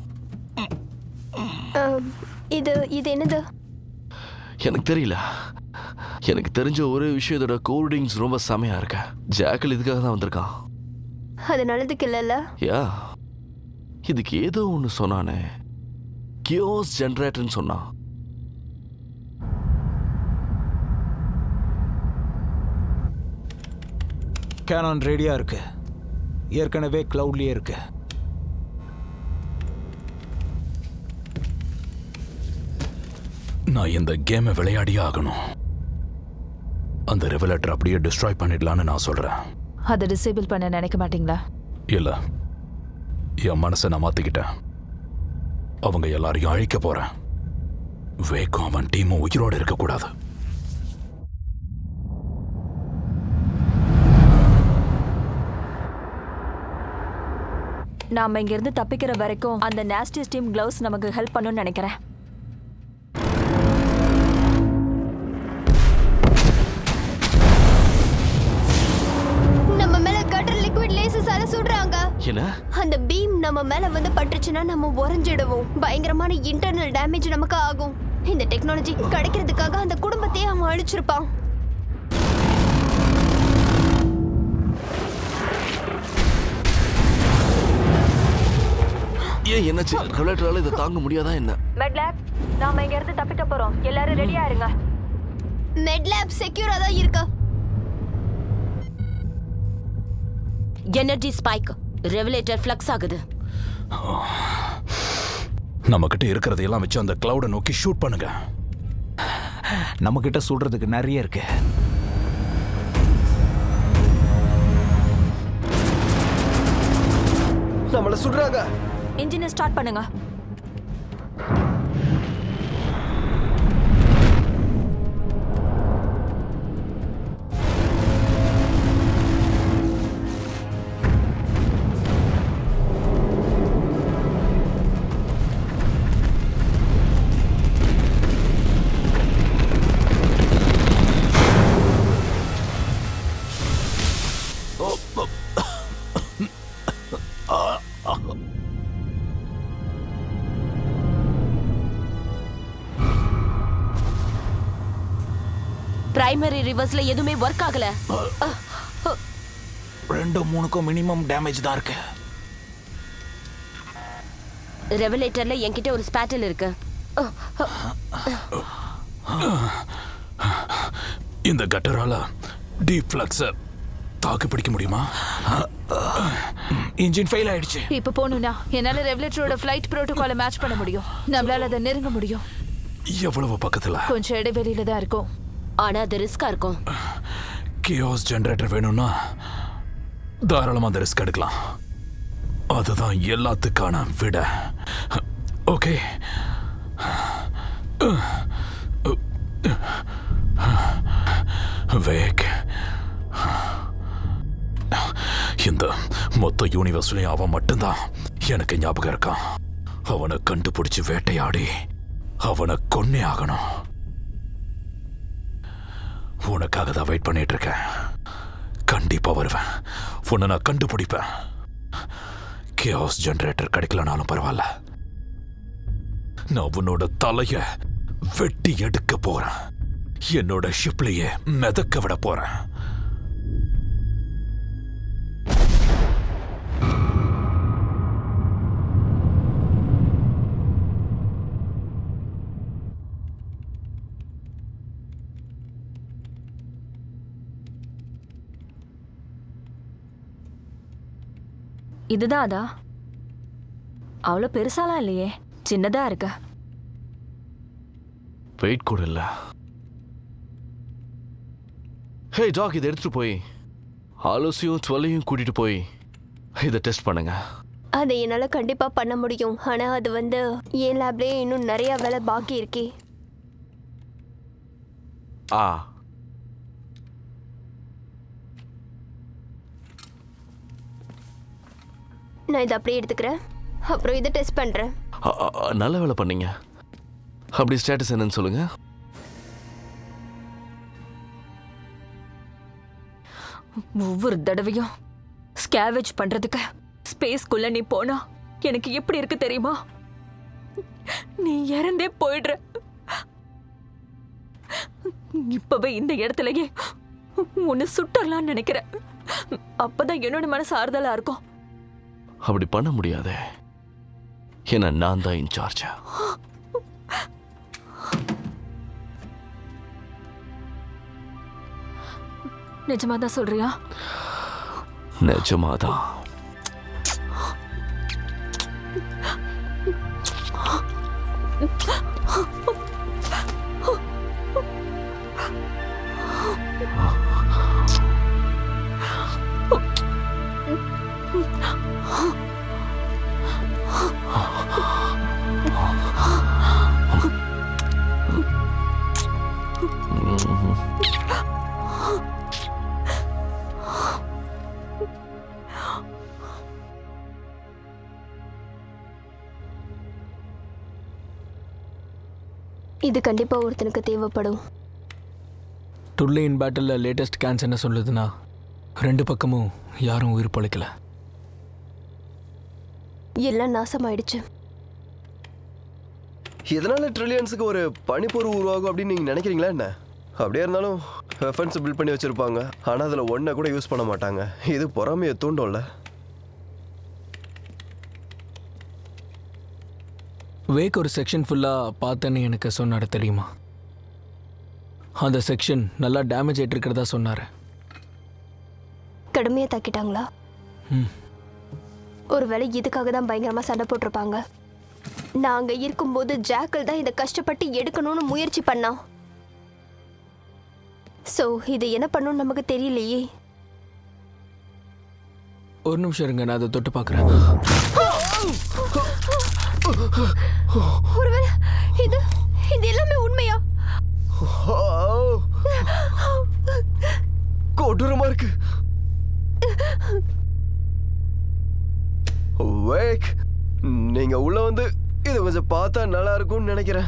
ஆம், இது இது என்னது எனக்கு தெரியல எனக்கு தெரிஞ்ச ஒரே விஷயம் இதோட கோல்டிங்ஸ் ரொம்ப செமையா இருக்க ஜாக்கல் இதுக்காக தான் வந்திருக்கான் அது நல்லதுக்கு இல்லைல்ல யா இதுக்கு ஏதோ ஒன்று சொன்னானே கியோஸ் ஜென்ரேட்டர்னு சொன்னான் கேனான் ரெடியாக இருக்கு ஏற்கனவே க்ளவுட்லேயே இருக்கு நான் இந்த கேமை விளையாடியே ஆகணும் அந்த ரெவலேட்டர் அப்படியே டிஸ்ட்ராய் பண்ணிடலான்னு நான் சொல்றேன் அதை டிசேபிள் பண்ண நினைக்க மாட்டீங்களா இல்ல என் மனசை நான் மாத்திக்கிட்டேன் அவங்க எல்லாரையும் அழிக்க போறேன் வேக்கும் அவன் டீமும் உயிரோட இருக்கக்கூடாது நாம இங்க இருந்து தப்பிக்கிற வரைக்கும் அந்த நாஸ்டி டீம் கிளவுஸ் நமக்கு ஹெல்ப் பண்ணும்னு நினைக்கிறேன் நம்ம மேல கட்டர் லிக்விட் லேசஸால சுடுறாங்க என்ன அந்த பீம் நம்ம மேல வந்து பட்டுச்சுன்னா நம்ம உறைஞ்சிடுவோம் பயங்கரமான இன்டர்னல் டேமேஜ் நமக்கு ஆகும் இந்த டெக்னாலஜி கிடைக்கிறதுக்காக அந்த குடும்பத்தையே அவன் அழிச்சிருப்பான் ஏன் என்னாச்சு ரெகுலேட்டரால இதை தாங்க முடியாதா என்ன மெட்லாப் நாம இங்க இருந்து தப்பிக்க போறோம் எல்லாரும் ரெடியா இருங்க மெட்லேப் செக்யூரா தான் இருக்கு எனர்ஜி ஸ்பைக் ரெவலேட்டர் ஃப்ளக்ஸ் ஆகுது நம்ம கிட்ட இருக்கிறதையெல்லாம் வச்சு அந்த கிளவுடை நோக்கி ஷூட் பண்ணுங்க நம்ம கிட்ட சுடுறதுக்கு நிறைய இருக்கு நம்மள சுடுறாங்க இன்ஜினை ஸ்டார்ட் பண்ணுங்க பிரைமரி ரிவர்ஸ்ல எதுவுமே ஒர்க் ஆகல ரெண்டு மூணுக்கும் மினிமம் டேமேஜ் தான் இருக்கு ரெவலேட்டர்ல என்கிட்ட ஒரு ஸ்பேட்டல் இருக்கு இந்த கட்டரால டீப் ஃபிளக்ஸ தாக்கு பிடிக்க முடியுமா இன்ஜின் ஃபெயில் ஆயிடுச்சு இப்ப போகணும்னா என்னால ரெகுலேட்டரோட ஃபிளைட் புரோட்டோகாலை மேட்ச் பண்ண முடியும் நம்மளால அதை நெருங்க முடியும் எவ்வளவு பக்கத்துல கொஞ்சம் இடைவெளியில தான் இருக்கும் ஆனா அது ரிஸ்கா இருக்கும் கியோஸ் ஜெனரேட்டர் வேணும்னா தாராளமா அந்த ரிஸ்க் எடுக்கலாம் அதுதான் எல்லாத்துக்கான விட ஓகே வேக் இந்த மொத்த யூனிவர்ஸ்லயும் அவன் மட்டும்தான் எனக்கு ஞாபகம் இருக்கான் அவனை கண்டுபிடிச்சு வேட்டையாடி அவனை கொன்னே ஆகணும் உனக்காக தான் வெயிட் பண்ணிட்டு இருக்கேன் கண்டிப்பா வருவேன் உன்னை நான் கண்டுபிடிப்பேன் கேஸ் ஜெனரேட்டர் கிடைக்கலனாலும் பரவாயில்ல நான் உன்னோட தலைய வெட்டி எடுக்க போறேன் என்னோட ஷிப்லயே மிதக்க விட போறேன் இதுதான் அதா அவ்வளோ பெருசாலாம் இல்லையே சின்னதா இருக்கு வெயிட் கூட இல்ல ஹே டாக் இதை எடுத்துட்டு போய் ஆலோசியும் டுவெல்லையும் கூட்டிட்டு போய் இதை டெஸ்ட் பண்ணுங்க அதை என்னால் கண்டிப்பாக பண்ண முடியும் ஆனால் அது வந்து என் லேப்லேயே இன்னும் நிறைய வேலை பாக்கி இருக்கே ஆ நான் இதை அப்படியே எடுத்துக்கிறேன் அப்புறம் இதை டெஸ்ட் பண்ணுறேன் அ- அ- அ, நல்ல வேலை பண்ணீங்க அப்படி ஸ்டேட்டஸ் என்னன்னு சொல்லுங்க ஒவ்வொரு தடவையும் ஸ்கேவேஜ் பண்றதுக்கு ஸ்பேஸ்க்குள்ள நீ போனா எனக்கு எப்படி இருக்கு தெரியுமா நீ இறந்தே போயிடுற இப்பவே இந்த இடத்துலயே உன்னை சுட்டரலாம்னு நினைக்கிறேன் அப்பதான் என்னோட மனசு ஆறுதலா இருக்கும் அப்படி பண்ண முடியாதே ஏன்னா நான் தான் இன்சார்ஜ் நிஜமா தான் சொல்றியா நிஜமாதான் இது கண்டிப்பாக ஒருத்தனுக்கு தேவைப்படும் டுல்லே இன் பேட்டில் லேட்டஸ்ட் கேன்ஸ் என்ன சொல்லுதுன்னா ரெண்டு பக்கமும் யாரும் உயிர் பழைக்கல எல்லாம் நாசமாயிடுச்சு இதனால ட்ரில்லியன்ஸுக்கு ஒரு பனிப்பொரு உருவாகும் அப்படின்னு நீங்கள் நினைக்கிறீங்களா என்ன அப்படியே இருந்தாலும் வெஃபன்ஸ் பில்ட் பண்ணி வச்சுருப்பாங்க ஆனால் அதில் ஒன்றை கூட யூஸ் பண்ண மாட்டாங்க இது பொறாமையை தூண்டும்ல வேக் ஒரு செக்ஷன் ஃபுல்லாக பார்த்தேன்னு எனக்கு சொன்னார் தெரியுமா அந்த செக்ஷன் நல்லா டேமேஜ் ஆகிட்டு இருக்கிறதா சொன்னார் கடுமையாக தாக்கிட்டாங்களா ம். ஒருவேளை இதுக்காக தான் பயங்கரமாக சண்டை போட்டிருப்பாங்க நாங்க இருக்கும்போது ஜாக்கல் தான் இதை கஷ்டப்பட்டு எடுக்கணும்னு முயற்சி பண்ணான் ஸோ இது என்ன பண்ணணும்னு நமக்கு தெரியலையே ஒரு நிமிஷம் இருங்க நான் அதை தொட்டு பார்க்குறேன் ஒருவேளை இது இது எல்லாமே உண்மையா கொடூரமா இருக்கு வேக் நீங்க உள்ள வந்து இது கொஞ்சம் பார்த்தா நல்லா இருக்கும்னு நினைக்கிறேன்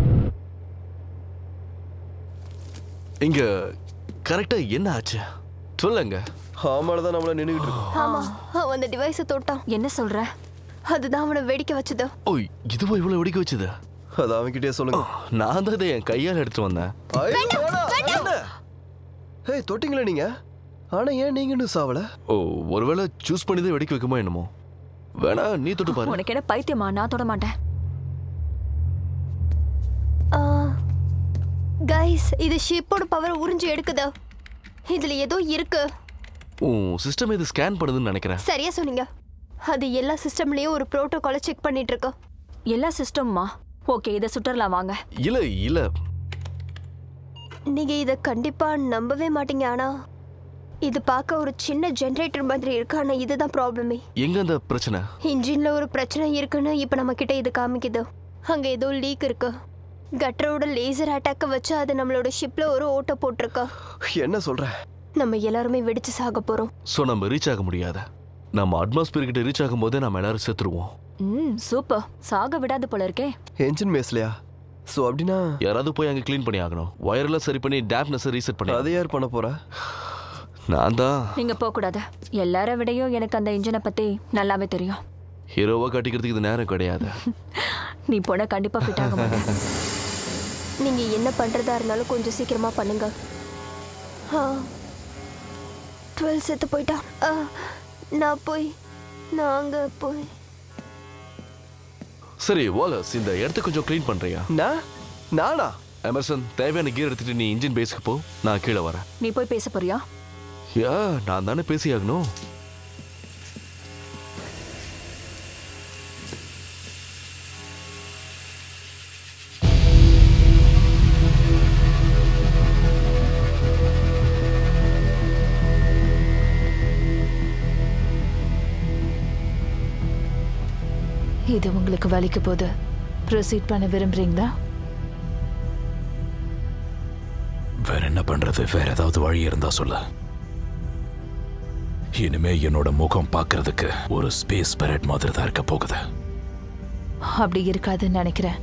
இங்க கரெக்டா என்ன ஆச்சு சொல்லுங்க ஆமால தான் நம்மள நின்றுகிட்டு இருக்கோம் ஆமா அவன் அந்த டிவைஸை தொட்டான் என்ன சொல்ற அதுதான் அவனை வெடிக்க வச்சது ஓய் இதுவா இவ்வளவு வெடிக்க வச்சது அது அவன்கிட்டயே சொல்லுங்க நான் தான் இதை என் கையால் எடுத்து வந்தேன் ஐயோ, வேணாம், என்ன? ஏய் தொட்டிங்களா நீங்க ஆனா ஏன் நீங்க இன்னும் சாவல ஓ ஒருவேளை சூஸ் பண்ணி தான் வெடிக்க வைக்குமோ என்னமோ வேணா நீ தொட்டு பாரு உனக்கு என்ன பைத்தியமா நான் தொட மாட்டேன் கைஸ் இது ஷிப்போட பவர் உறிஞ்சு எடுக்குது இதுல ஏதோ இருக்கு உன் சிஸ்டம் இது ஸ்கேன் பண்ணுதுன்னு நினைக்கிறேன் சரியா சொன்னீங்க அது எல்லா சிஸ்டம்லயும் ஒரு புரோட்டோகாலை செக் பண்ணிட்டு இருக்கு எல்லா சிஸ்டம்மா ஓகே இதை சுட்டரலாம் வாங்க இல்ல இல்ல நீங்க இத கண்டிப்பா நம்பவே மாட்டீங்க ஆனா இது பார்க்க ஒரு சின்ன ஜெனரேட்டர் மாதிரி இருக்கு ஆனா இதுதான் ப்ராப்ளமே எங்க அந்த பிரச்சனை இன்ஜின்ல ஒரு பிரச்சனை இருக்குன்னு இப்ப நம்ம கிட்ட இது காமிக்குது அங்க ஏதோ லீக் இருக்கு கட்டரோட லேசர் அட்டாக்க வச்சு அது நம்மளோட ஷிப்ல ஒரு ஓட்ட போட்டிருக்கு என்ன சொல்ற நம்ம எல்லாருமே வெடிச்சு சாக போறோம் ஸோ நம்ம ரீச் ஆக முடியாத நம்ம அட்மாஸ்பியர் கிட்ட ரீச் ஆகும்போதே நம்ம எல்லாரும் செத்துருவோம் ம் சூப்பர் சாக விடாது போல இருக்கே என்ஜின் மேஸ்லையா ஸோ அப்படின்னா யாராவது போய் அங்கே க்ளீன் பண்ணி ஆகணும் ஒயர்லாம் சரி பண்ணி டேப்னஸ் ரீசெட் பண்ணி அதை யார் பண்ண போறா நான் தான் நீங்க போக கூடாது எல்லார விடையும் எனக்கு அந்த இன்ஜினை பத்தி நல்லாவே தெரியும் ஹீரோவா காட்டிக்கிறதுக்கு இது நேரம் கிடையாது நீ போன கண்டிப்பா ஃபிட் ஆக மாட்டேன் நீங்க என்ன பண்றதா இருந்தாலும் கொஞ்சம் சீக்கிரமா பண்ணுங்க டுவெல் செத்து போயிட்டா ஆ, நான் போய் நான் அங்க போய் சரி வாலஸ் இந்த இடத்த கொஞ்சம் க்ளீன் பண்றியா நான் நானா எமர்சன் தேவையான கீர் எடுத்துட்டு நீ இன்ஜின் பேஸ்க்கு போ நான் கீழே வரேன் நீ போய் பேச போறியா யா நான் தானே பேசியாகணும் இது உங்களுக்கு வலிக்க போது ப்ரொசீட் பண்ண விரும்புறீங்களா வேற என்ன பண்றது வேற ஏதாவது வழி இருந்தா சொல்ல இனிமே என்னோட முகம் பார்க்கிறதுக்கு ஒரு ஸ்பேஸ் பெரட் மாதிரி தான் இருக்க போகுது அப்படி இருக்காதுன்னு நினைக்கிறேன்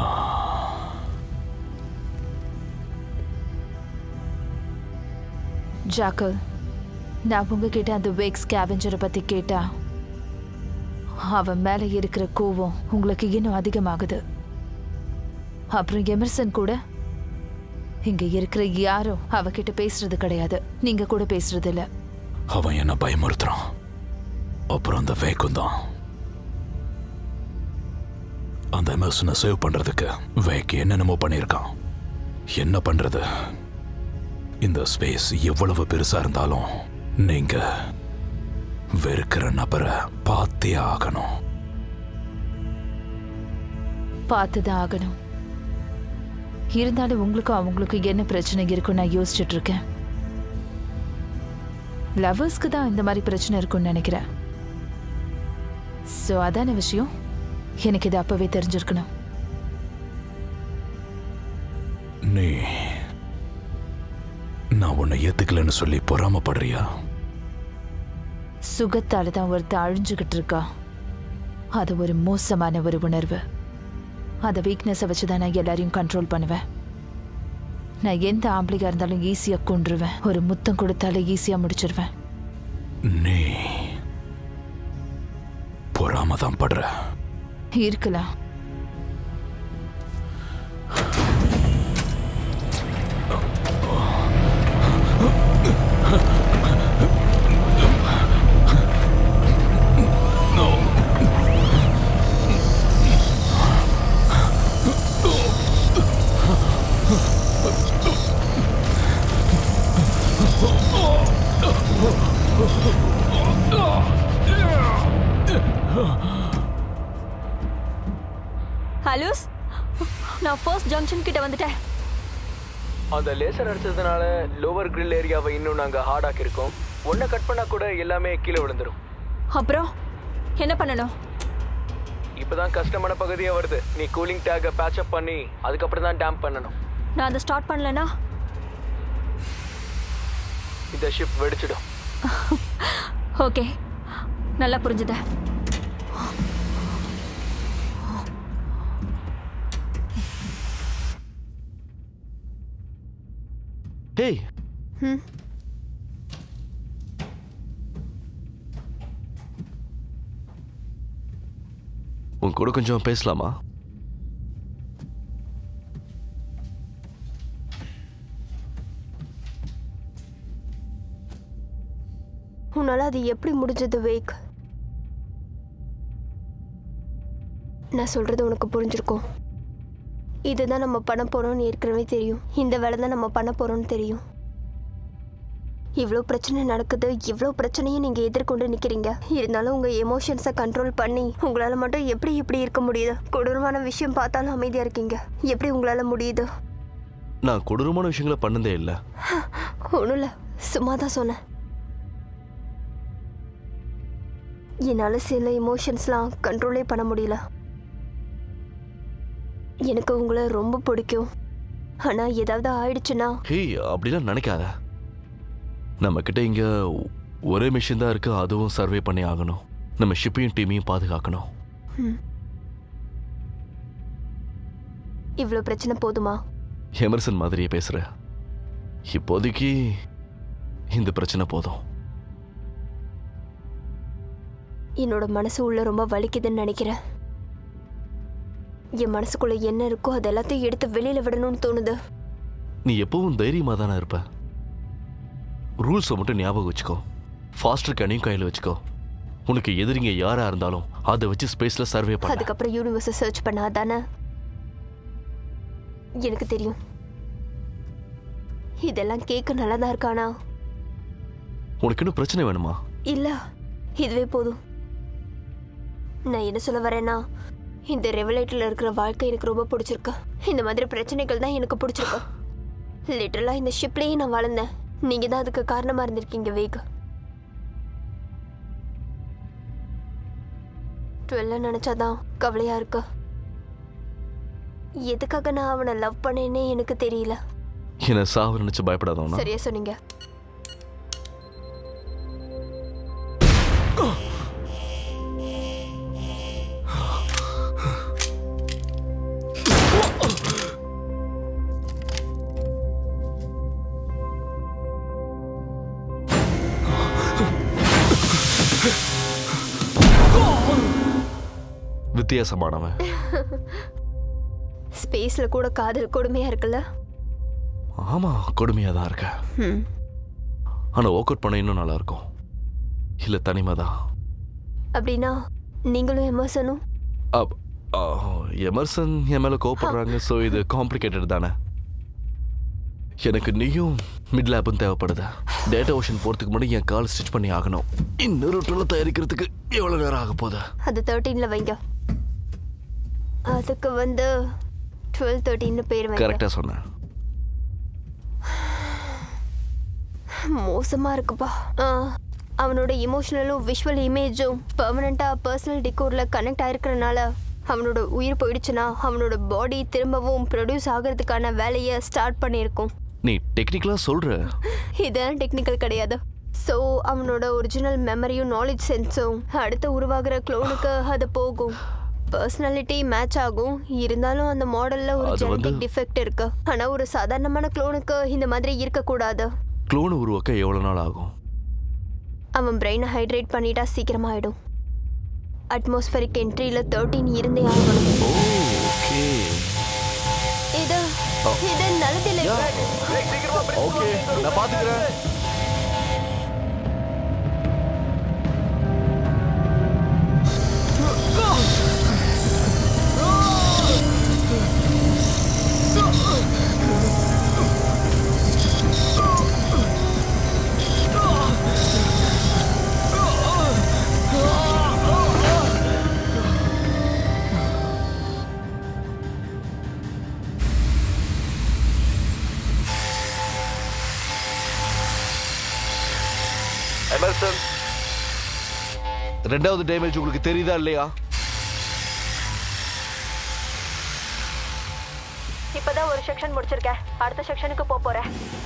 ஜாக்கல் நான் உங்ககிட்ட அந்த வேக் ஸ்கேவெஞ்சரை பத்தி கேட்டா அவன் மேல இருக்கிற கோவம் உங்களுக்கு இன்னும் அதிகமாகுது அப்புறம் எமர்சன் கூட இங்க இருக்கிற யாரும் அவகிட்ட பேசுறது கிடையாது நீங்க கூட பேசுறது இல்ல அவன் என்ன பயமுறுத்துறான் அப்புறம் அந்த வேக்கும் தான் அந்த எமர்சனை சேவ் பண்றதுக்கு வேக் என்னென்னமோ பண்ணியிருக்கான் என்ன பண்றது இந்த ஸ்பேஸ் எவ்வளவு பெருசா இருந்தாலும் நீங்க வெறுக்கிற நபரை பார்த்தே ஆகணும் பார்த்துதான் ஆகணும் இருந்தாலும் உங்களுக்கும் அவங்களுக்கும் என்ன பிரச்சனை இருக்குன்னு நான் யோசிச்சுட்டு இருக்கேன் லவர்ஸ்க்கு தான் இந்த மாதிரி பிரச்சனை இருக்கும்னு நினைக்கிறேன் ஸோ அதான விஷயம் எனக்கு இது அப்பவே தெரிஞ்சிருக்கணும் நீ நான் உன்னை ஏத்துக்கலன்னு சொல்லி பொறாமப்படுறியா சுகத்தால தான் ஒருத்தர் அழிஞ்சுக்கிட்டு இருக்கா அது ஒரு மோசமான ஒரு உணர்வு அந்த வீக்னஸை வச்சு தான் நான் எல்லாரையும் கண்ட்ரோல் பண்ணுவேன் நான் எந்த ஆம்பளையா இருந்தாலும் ஈஸியாக கொன்றுவேன் ஒரு முத்தம் கொடுத்தாலே ஈஸியாக முடிச்சிருவேன் நீ பொறாம தான் படுற இருக்கலாம் ஹலோஸ் நான் ஃபர்ஸ்ட் ஜங்ஷன் கிட்ட வந்துட்டேன் அந்த லேசர் அடிச்சதுனால லோவர் கிரில் ஏரியாவை இன்னும் நாங்கள் ஹார்டாக்கி இருக்கோம் ஒன்றை கட் பண்ணால் கூட எல்லாமே கீழே விழுந்துரும் அப்புறம் என்ன பண்ணணும் இப்போதான் கஷ்டமான பகுதியாக வருது நீ கூலிங் டேக்கை பேட்சப் பண்ணி அதுக்கப்புறம் தான் டேம்ப் பண்ணணும் நான் அதை ஸ்டார்ட் பண்ணலனா இந்த ஷிப் வெடிச்சிடும் ஓகே நல்லா புரிஞ்சுது டேய் ம் உன் கூட கொஞ்சம் பேசலாமா உன்னால அது எப்படி முடிஞ்சது வேக் நான் சொல்றது உனக்கு புரிஞ்சிருக்கும் இதுதான் நம்ம பண்ண போறோம்னு ஏற்கனவே தெரியும் இந்த வேலை தான் நம்ம பண்ண போறோம்னு தெரியும் இவ்வளோ பிரச்சனை நடக்குது இவ்வளோ பிரச்சனையும் நீங்கள் எதிர்கொண்டு நிற்கிறீங்க இருந்தாலும் உங்கள் எமோஷன்ஸை கண்ட்ரோல் பண்ணி உங்களால் மட்டும் எப்படி இப்படி இருக்க முடியுது கொடூரமான விஷயம் பார்த்தாலும் அமைதியாக இருக்கீங்க எப்படி உங்களால் முடியுது நான் கொடூரமான விஷயங்களை பண்ணதே இல்லை ஒன்றும் இல்லை சும்மா தான் சொன்னேன் என்னால் சில எமோஷன்ஸ்லாம் கண்ட்ரோலே பண்ண முடியல எனக்கு உங்களை ரொம்ப பிடிக்கும் ஆனால் ஏதாவது ஆயிடுச்சுன்னா ஹேய் அப்படிலாம் நினைக்காத நம்ம கிட்ட இங்க ஒரே மிஷின் தான் இருக்கு அதுவும் சர்வே பண்ணி ஆகணும் நம்ம ஷிப்பையும் டீமையும் பாதுகாக்கணும் இவ்வளோ பிரச்சனை போதுமா எமர்சன் மாதிரியே பேசுற இப்போதைக்கு இந்த பிரச்சனை போதும் என்னோட மனசு உள்ள ரொம்ப வலிக்குதுன்னு நினைக்கிறேன் என் மனசுக்குள்ள என்ன இருக்கோ அது எல்லாத்தையும் எடுத்து வெளியில விடணும்னு தோணுது நீ எப்பவும் தைரியமா தானே இருப்ப ரூல்ஸை மட்டும் ஞாபகம் வச்சுக்கோ ஃபாஸ்டர் கனையும் கையில் வச்சுக்கோ உனக்கு எதிரிங்க யாரா இருந்தாலும் அதை வச்சு ஸ்பேஸ்ல சர்வே பண்ண அதுக்கப்புறம் யூனிவர்ஸை சர்ச் பண்ணா தானே எனக்கு தெரியும் இதெல்லாம் கேட்க நல்லா தான் இருக்கானா உனக்கு இன்னும் பிரச்சனை வேணுமா இல்ல இதுவே போதும் நான் என்ன சொல்ல வரேன்னா இந்த ரெவலேட்டில் இருக்கிற வாழ்க்கை எனக்கு ரொம்ப பிடிச்சிருக்கு இந்த மாதிரி பிரச்சனைகள் தான் எனக்கு பிடிச்சிருக்கு லிட்டரலா இந்த ஷிப்லேயே நான் வளர்ந்தேன் நீங்க தான் அதுக்கு காரணமா இருந்திருக்கீங்க வேக் டுவெல்ல நினைச்சாதான் கவலையா இருக்கு எதுக்காக நான் அவனை லவ் பண்ணேன்னே எனக்கு தெரியல என்ன சாவு நினைச்சு பயப்படாதவனா சரியா சொன்னீங்க வித்தியாசமானவன் ஸ்பேஸ்ல கூட காதல் கொடுமையா இருக்குல்ல ஆமா கொடுமையா தான் இருக்க ம் ஆனா ஒர்க் அவுட் பண்ண இன்னும் நல்லா இருக்கும் இல்ல தனிமை தான் அப்படின்னா நீங்களும் எமர்சனும் அப்- ஆ, எமர்சன் என் மேல கோவப்படுறாங்க ஸோ இது காம்ப்ளிகேட்டட் தானே எனக்கு நீயும் மிட் லேப்பும் தேவைப்படுது டேட்டா ஓஷன் போறதுக்கு முன்னாடி என் கால் ஸ்டிச் பண்ணி ஆகணும் இன்னொரு டுவெல்ல தயாரிக்கிறதுக்கு எவ்வளவு நேரம் ஆக போகுது அது தேர்ட்டீன்ல வைங்க அதுக்கு வந்து டுவெல் தேர்ட்டின்னு பேர் வைங்க கரெக்டா சொன்னேன் மோசமா இருக்குப்பா ஆ, அவனோட இமோஷனலும் விஷுவல் இமேஜும் பெர்மனண்டா பர்சனல் டிகோர்ல கனெக்ட் ஆயிருக்கிறனால அவனோட உயிர் போயிடுச்சுன்னா அவனோட பாடி திரும்பவும் ப்ரொடியூஸ் ஆகிறதுக்கான வேலையை ஸ்டார்ட் பண்ணியிருக்கும் நீ டெக்னிக்கலா சொல்ற இதெல்லாம் டெக்னிக்கல் கிடையாது ஸோ அவனோட ஒரிஜினல் மெமரியும் நாலேஜ் சென்ஸும் அடுத்து உருவாகிற க்ளோனுக்கு அது போகும் பர்சனாலிட்டி மேட்ச் ஆகும் இருந்தாலும் அந்த மாடல்ல ஒரு அது வந்து- ஜெனடிக் டிஃபெக்ட் இருக்கு ஆனா ஒரு சாதாரணமான க்ளோனுக்கு இந்த மாதிரி இருக்கக்கூடாது க்ளோன் உருவாக்க எவ்வளவு நாள் ஆகும் அவன் பிரெயினை ஹைட்ரேட் பண்ணிட்டா சீக்கிரமா ஆயிடும் அட்மாஸ்பரிக் என்ட்ரியில தேர்ட்டீன் இருந்தே ஆகணும் ஓகே இது இது நல்லதில்லை ஓகே நான் பாத்துக்கிறேன் எமர்சன் ரெண்டாவது டேமேஜ் உங்களுக்கு தெரியுதா இல்லையா இப்பதான் ஒரு செக்ஷன் முடிச்சிருக்கேன் அடுத்த செக்ஷனுக்கு போக போறேன்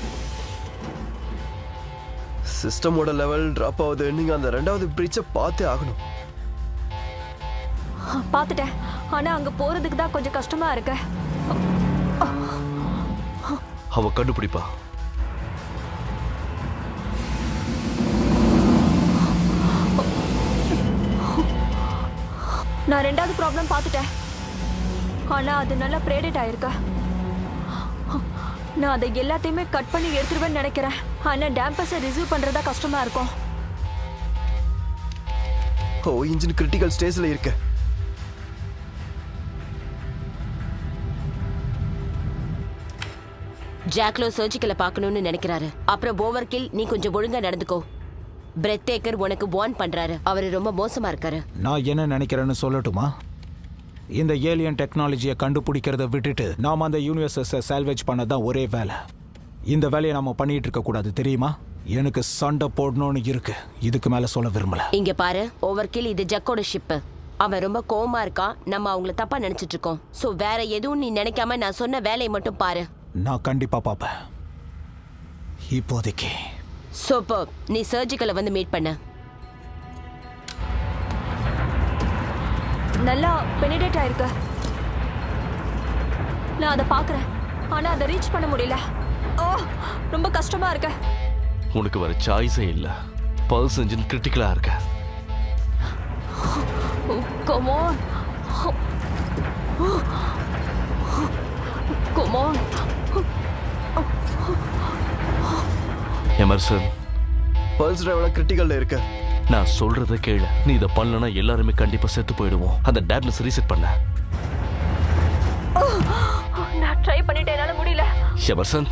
சிஸ்டமோட லெவல் ட்ராப் ஆகுது நீங்க அந்த ரெண்டாவது பிரீச்சை பார்த்தே ஆகணும் பார்த்துட்டேன் ஆனா அங்க போறதுக்கு தான் கொஞ்சம் கஷ்டமா இருக்கு அவ கண்டுபிடிப்பா நான் ரெண்டாவது ப்ராப்ளம் பார்த்துட்டேன் ஆனா அது நல்லா பிரேடட் ஆயிருக்கு நான் அதை எல்லாத்தையுமே கட் பண்ணி எடுத்துருவேன்னு நினைக்கிறேன் ஆனா டேம்பஸை ரிசீவ் பண்றதா கஷ்டமா இருக்கும் ஓ இன்ஜின் கிரிட்டிக்கல் ஸ்டேஜில் இருக்கு ஜாக்லோ சர்ஜிக்கலை பார்க்கணும்னு நினைக்கிறாரு அப்புறம் ஓவர் கில் நீ கொஞ்சம் ஒழுங்கா நடந்துக்கோ பிரெத் டேக்கர் உனக்கு வார்ன் பண்றாரு அவரு ரொம்ப மோசமா இருக்காரு நான் என்ன நினைக்கிறேன்னு சொல்லட்டுமா இந்த ஏலியன் டெக்னாலஜியை கண்டுபிடிக்கிறத விட்டுட்டு நாம் அந்த யூனிவர்சஸை சால்வேஜ் பண்ண தான் ஒரே வேலை இந்த வேலையை நாம பண்ணிட்டு இருக்க கூடாது தெரியுமா எனக்கு சண்டை போடணும்னு இருக்கு இதுக்கு மேல சொல்ல விரும்பல இங்க பாரு ஓவர் கில் இது ஜக்கோட ஷிப்பு அவன் ரொம்ப கோவமா இருக்கான் நம்ம அவங்கள தப்பா நினைச்சிட்டு இருக்கோம் சோ வேற எதுவும் நீ நினைக்காம நான் சொன்ன வேலையை மட்டும் பாரு நான் கண்டிப்பா பார்ப்பேன் இப்போதைக்கு சூப்பர் நீ சர்ஜிக்கலை வந்து மீட் பண்ண நல்லா பெனிடேட் ஆயிருக்கு நான் அதை பார்க்குறேன் ஆனா அதை ரீச் பண்ண முடியல ஓ ரொம்ப கஷ்டமா இருக்கு உனக்கு வேற சாய்ஸே இல்ல பல்ஸ் இன்ஜின் கிரிட்டிக்கலா இருக்க Come on. Come on. Emerson pulse drive கிரிட்டிக்கல்ல இருக்கு நான் சொல்றத கேளு நீ இதை பண்ணலனா எல்லாருமே கண்டிப்பா செத்து போயிடுவோம் அந்த டேப்னஸ் ரீசெட் பண்ண நான் ட்ரை பண்ணிட்டேன் என்னால முடியல எமர்சன்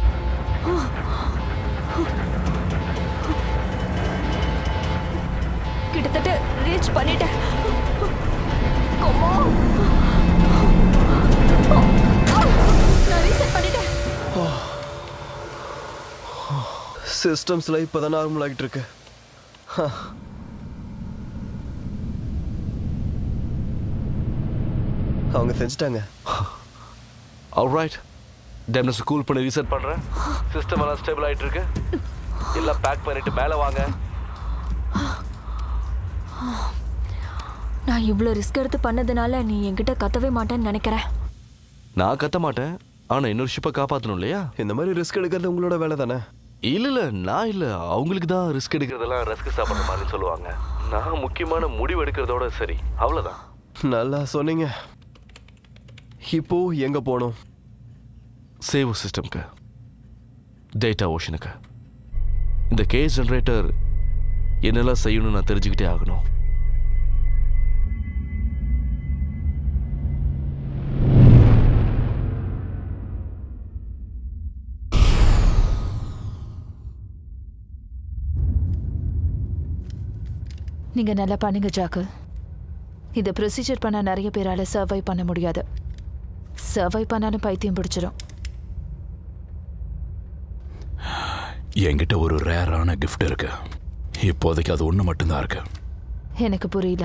கிட்டத்தட்ட ரீச் பண்ணிட்டேன் Come on. நான் ரீசெட் பண்ணிட்டேன் சிஸ்டம்ஸ்ல இப்போதான் நார்மல் ஆகிட்டு இருக்கு ஹ. அவங்க செஞ்சுட்டாங்க ஆல்ரைட் டேப்னஸ் கூல் பண்ணி ரீசெட் பண்றேன் சிஸ்டம் எல்லாம் ஸ்டேபிள் ஆயிட்டு இருக்கு எல்லாம் பேக் பண்ணிட்டு மேலே வாங்க நான் இவ்வளோ ரிஸ்க் எடுத்து பண்ணதுனால நீ என்கிட்ட கத்தவே மாட்டேன்னு நினைக்கிறேன் நான் கத்த மாட்டேன் ஆனா இன்னொரு ஷிப்பை காப்பாத்தணும் இல்லையா இந்த மாதிரி ரிஸ்க் எடுக்கிறது உங்களோட வேலை தானே இல்ல இல்ல நான் இல்ல அவங்களுக்கு தான் ரிஸ்க் எடுக்கிறதெல்லாம் ரிஸ்க் சாப்பிட்ற மாதிரி சொல்லுவாங்க நான் முக்கியமான முடிவு எடுக்கிறதோட சரி அவ்வளவுதான் நல்லா சொன்னீங்க இப்போ எங்க போகணும் சேவ் சிஸ்டம்க்கு டேட்டா ஓஷனுக்கு இந்த கேஸ் ஜென்ரேட்டர் என்னெல்லாம் செய்யணும்னு நான் தெரிஞ்சுக்கிட்டே ஆகணும் நீங்க நல்லா பண்ணுங்க ஜாக்கு இதை ப்ரொசீஜர் பண்ண நிறைய பேரால சர்வை பண்ண முடியாது சர்வை பண்ணாலும் பைத்தியம் பிடிச்சிடும் என்கிட்ட ஒரு ரேரான கிஃப்ட் இருக்கு இப்போதைக்கு அது ஒன்று மட்டும்தான் இருக்கு எனக்கு புரியல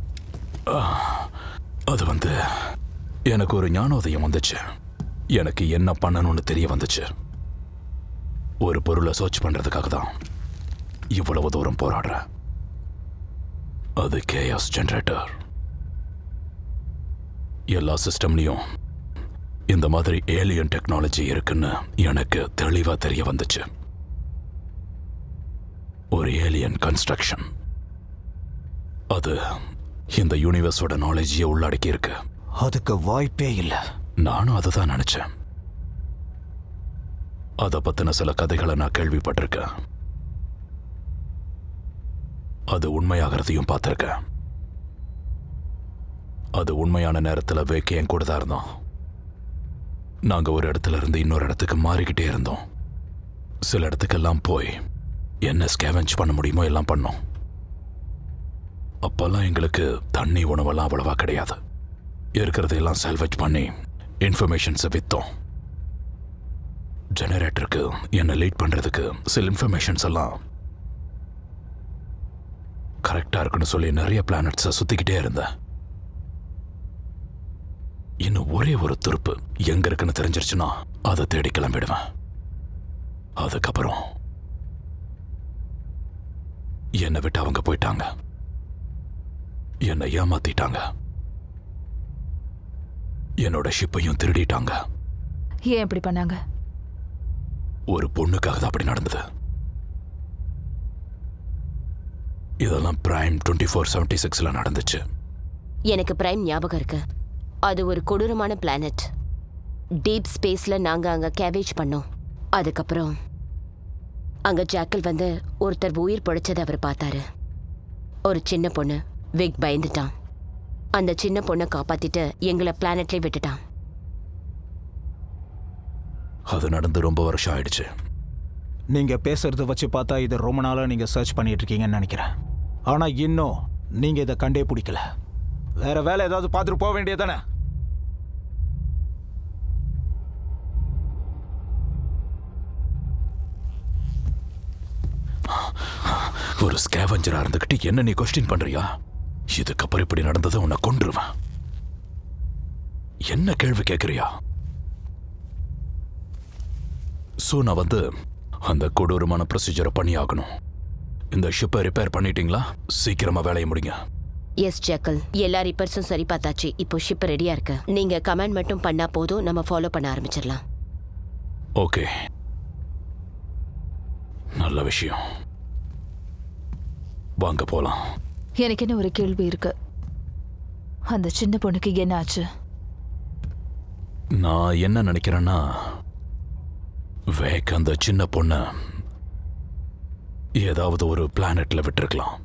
அது வந்து எனக்கு ஒரு ஞானோதயம் வந்துச்சு எனக்கு என்ன பண்ணணும்னு தெரிய வந்துச்சு ஒரு பொருளை சர்ச் பண்றதுக்காக தான் இவ்வளவு தூரம் போராடுறேன் அது கேஎஸ் ஜெனரேட்டர் எல்லா சிஸ்டம்லையும் இந்த மாதிரி ஏலியன் டெக்னாலஜி இருக்குன்னு எனக்கு தெளிவா தெரிய வந்துச்சு ஒரு ஏலியன் கன்ஸ்ட்ரக்ஷன் அது இந்த யூனிவர்ஸோட நாலேஜையே உள்ளடக்கி இருக்கு அதுக்கு வாய்ப்பே இல்லை நானும் அதை தான் நினைச்சேன் அதை பத்தின சில கதைகளை நான் கேள்விப்பட்டிருக்கேன் அது உண்மையாகிறதையும் பார்த்திருக்கேன் அது உண்மையான நேரத்தில் வேக்கே என் கூட தான் இருந்தோம் நாங்க ஒரு இடத்துல இருந்து இன்னொரு இடத்துக்கு மாறிக்கிட்டே இருந்தோம் சில இடத்துக்கெல்லாம் போய் என்ன ஸ்கேவெஞ்ச் பண்ண முடியுமோ எல்லாம் பண்ணோம் அப்பெல்லாம் எங்களுக்கு தண்ணி உணவெல்லாம் அவ்வளவா கிடையாது இருக்கிறதையெல்லாம் சால்வேஜ் பண்ணி இன்ஃபர்மேஷன்ஸை விற்றோம் ஜெனரேட்டருக்கு என்னை லீட் பண்ணுறதுக்கு சில இன்ஃபர்மேஷன்ஸ் எல்லாம் கரெக்டாக இருக்குன்னு சொல்லி நிறைய பிளானட்ஸை சுற்றிக்கிட்டே இருந்தேன் இன்னும் ஒரே ஒரு துருப்பு எங்க இருக்குன்னு தெரிஞ்சிருச்சுன்னா அதை தேடி கிளம்பிடுவேன் அதுக்கப்புறம் என்னை விட்டு அவங்க போயிட்டாங்க என்னை ஏமாத்திட்டாங்க என்னோட ஷிப்பையும் திருடிட்டாங்க ஏன் இப்படி பண்ணாங்க ஒரு பொண்ணுக்காக தான் அப்படி நடந்தது இதெல்லாம் பிரைம் டுவெண்ட்டி ஃபோர் செவன்டி சிக்ஸில் நடந்துச்சு எனக்கு பிரைம் ஞாபகம் இருக்கு அது ஒரு கொடூரமான பிளானட் டீப் ஸ்பேஸ்ல நாங்க அங்க கேவேஜ் பண்ணோம் அதுக்கப்புறம் அங்க ஜாக்கல் வந்து ஒருத்தர் உயிர் பிழைச்சதை அவர் பார்த்தாரு ஒரு சின்ன பொண்ணு விக் பயந்துட்டான் அந்த சின்ன பொண்ணை காப்பாத்திட்டு எங்களை பிளானட்லேயே விட்டுட்டான் அது நடந்து ரொம்ப வருஷம் ஆயிடுச்சு நீங்க பேசுறத வச்சு பார்த்தா இதை ரொம்ப நாளா நீங்க சர்ச் பண்ணிட்டு இருக்கீங்கன்னு நினைக்கிறேன் ஆனா இன்னும் நீங்க இதை கண்டே பிடிக்கல வேற வேலை ஏதாவது பார்த்துட்டு போக வேண்டியதானே ஒரு ஸ்கேவஞ்சரா இருந்துகிட்டு என்ன நீ கொஸ்டின் பண்றியா இதுக்கப்புறம் இப்படி நடந்ததை உன்னை கொன்றுவேன் என்ன கேள்வி கேட்கறியா சோ நான் வந்து அந்த கொடூரமான ப்ரொசீஜரை பண்ணி ஆகணும் இந்த ஷிப்பை ரிப்பேர் பண்ணிட்டீங்களா சீக்கிரமா வேலையை முடிங்க எஸ் ஜாக்கல் எல்லா ரிப்பேர்ஸும் சரி பார்த்தாச்சு இப்போ ஷிப் ரெடியா இருக்கு நீங்க கமெண்ட் மட்டும் பண்ணா போதும் நம்ம ஃபாலோ பண்ண ஆரம்பிச்சிடலாம் ஓகே நல்ல விஷயம் வாங்க போலாம் எனக்கு என்ன ஒரு கேள்வி இருக்கு அந்த சின்ன பொண்ணுக்கு என்ன ஆச்சு நான் என்ன நினைக்கிறேன்னா வேக் அந்த சின்ன பொண்ண ஏதாவது ஒரு பிளானட்ல விட்டுருக்கலாம்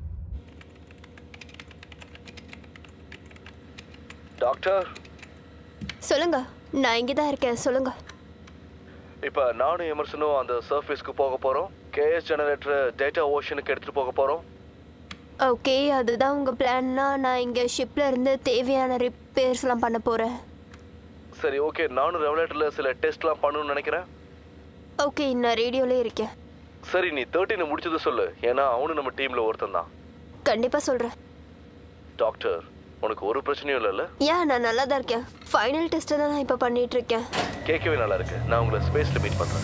டாக்டர் சொல்லுங்க நான் இங்கே தான் இருக்கேன் சொல்லுங்க இப்போ நானும் எமர்சனும் அந்த சர்ஃபேஸ்க்கு போக போகிறோம் கேஎஸ் ஜெனரேட்டர் டேட்டா ஓஷனுக்கு எடுத்துகிட்டு போக போகிறோம் ஓகே அதுதான் உங்கள் பிளான்னா நான் இங்கே ஷிப்பில் இருந்து தேவையான ரிப்பேர்ஸ்லாம் பண்ண போகிறேன் சரி ஓகே நானும் ரெவலேட்டரில் சில டெஸ்ட்லாம் பண்ணணும்னு நினைக்கிறேன் ஓகே நான் ரேடியோலே இருக்கேன் சரி நீ தேர்ட்டினை முடிச்சது சொல்லு ஏன்னா அவனும் நம்ம டீமில் ஒருத்தன் தான் கண்டிப்பாக சொல்கிறேன் டாக்டர் உனக்கு ஒரு பிரச்சனையும் இல்லைல்ல ஏன் நான் நல்லா தான் இருக்கேன் ஃபைனல் டெஸ்ட்டை தான் நான் இப்போ பண்ணிட்டு இருக்கேன் கேட்கவே நல்லா இருக்கு நான் உங்களை ஸ்பேஸில் மீட் பண்ணுறேன்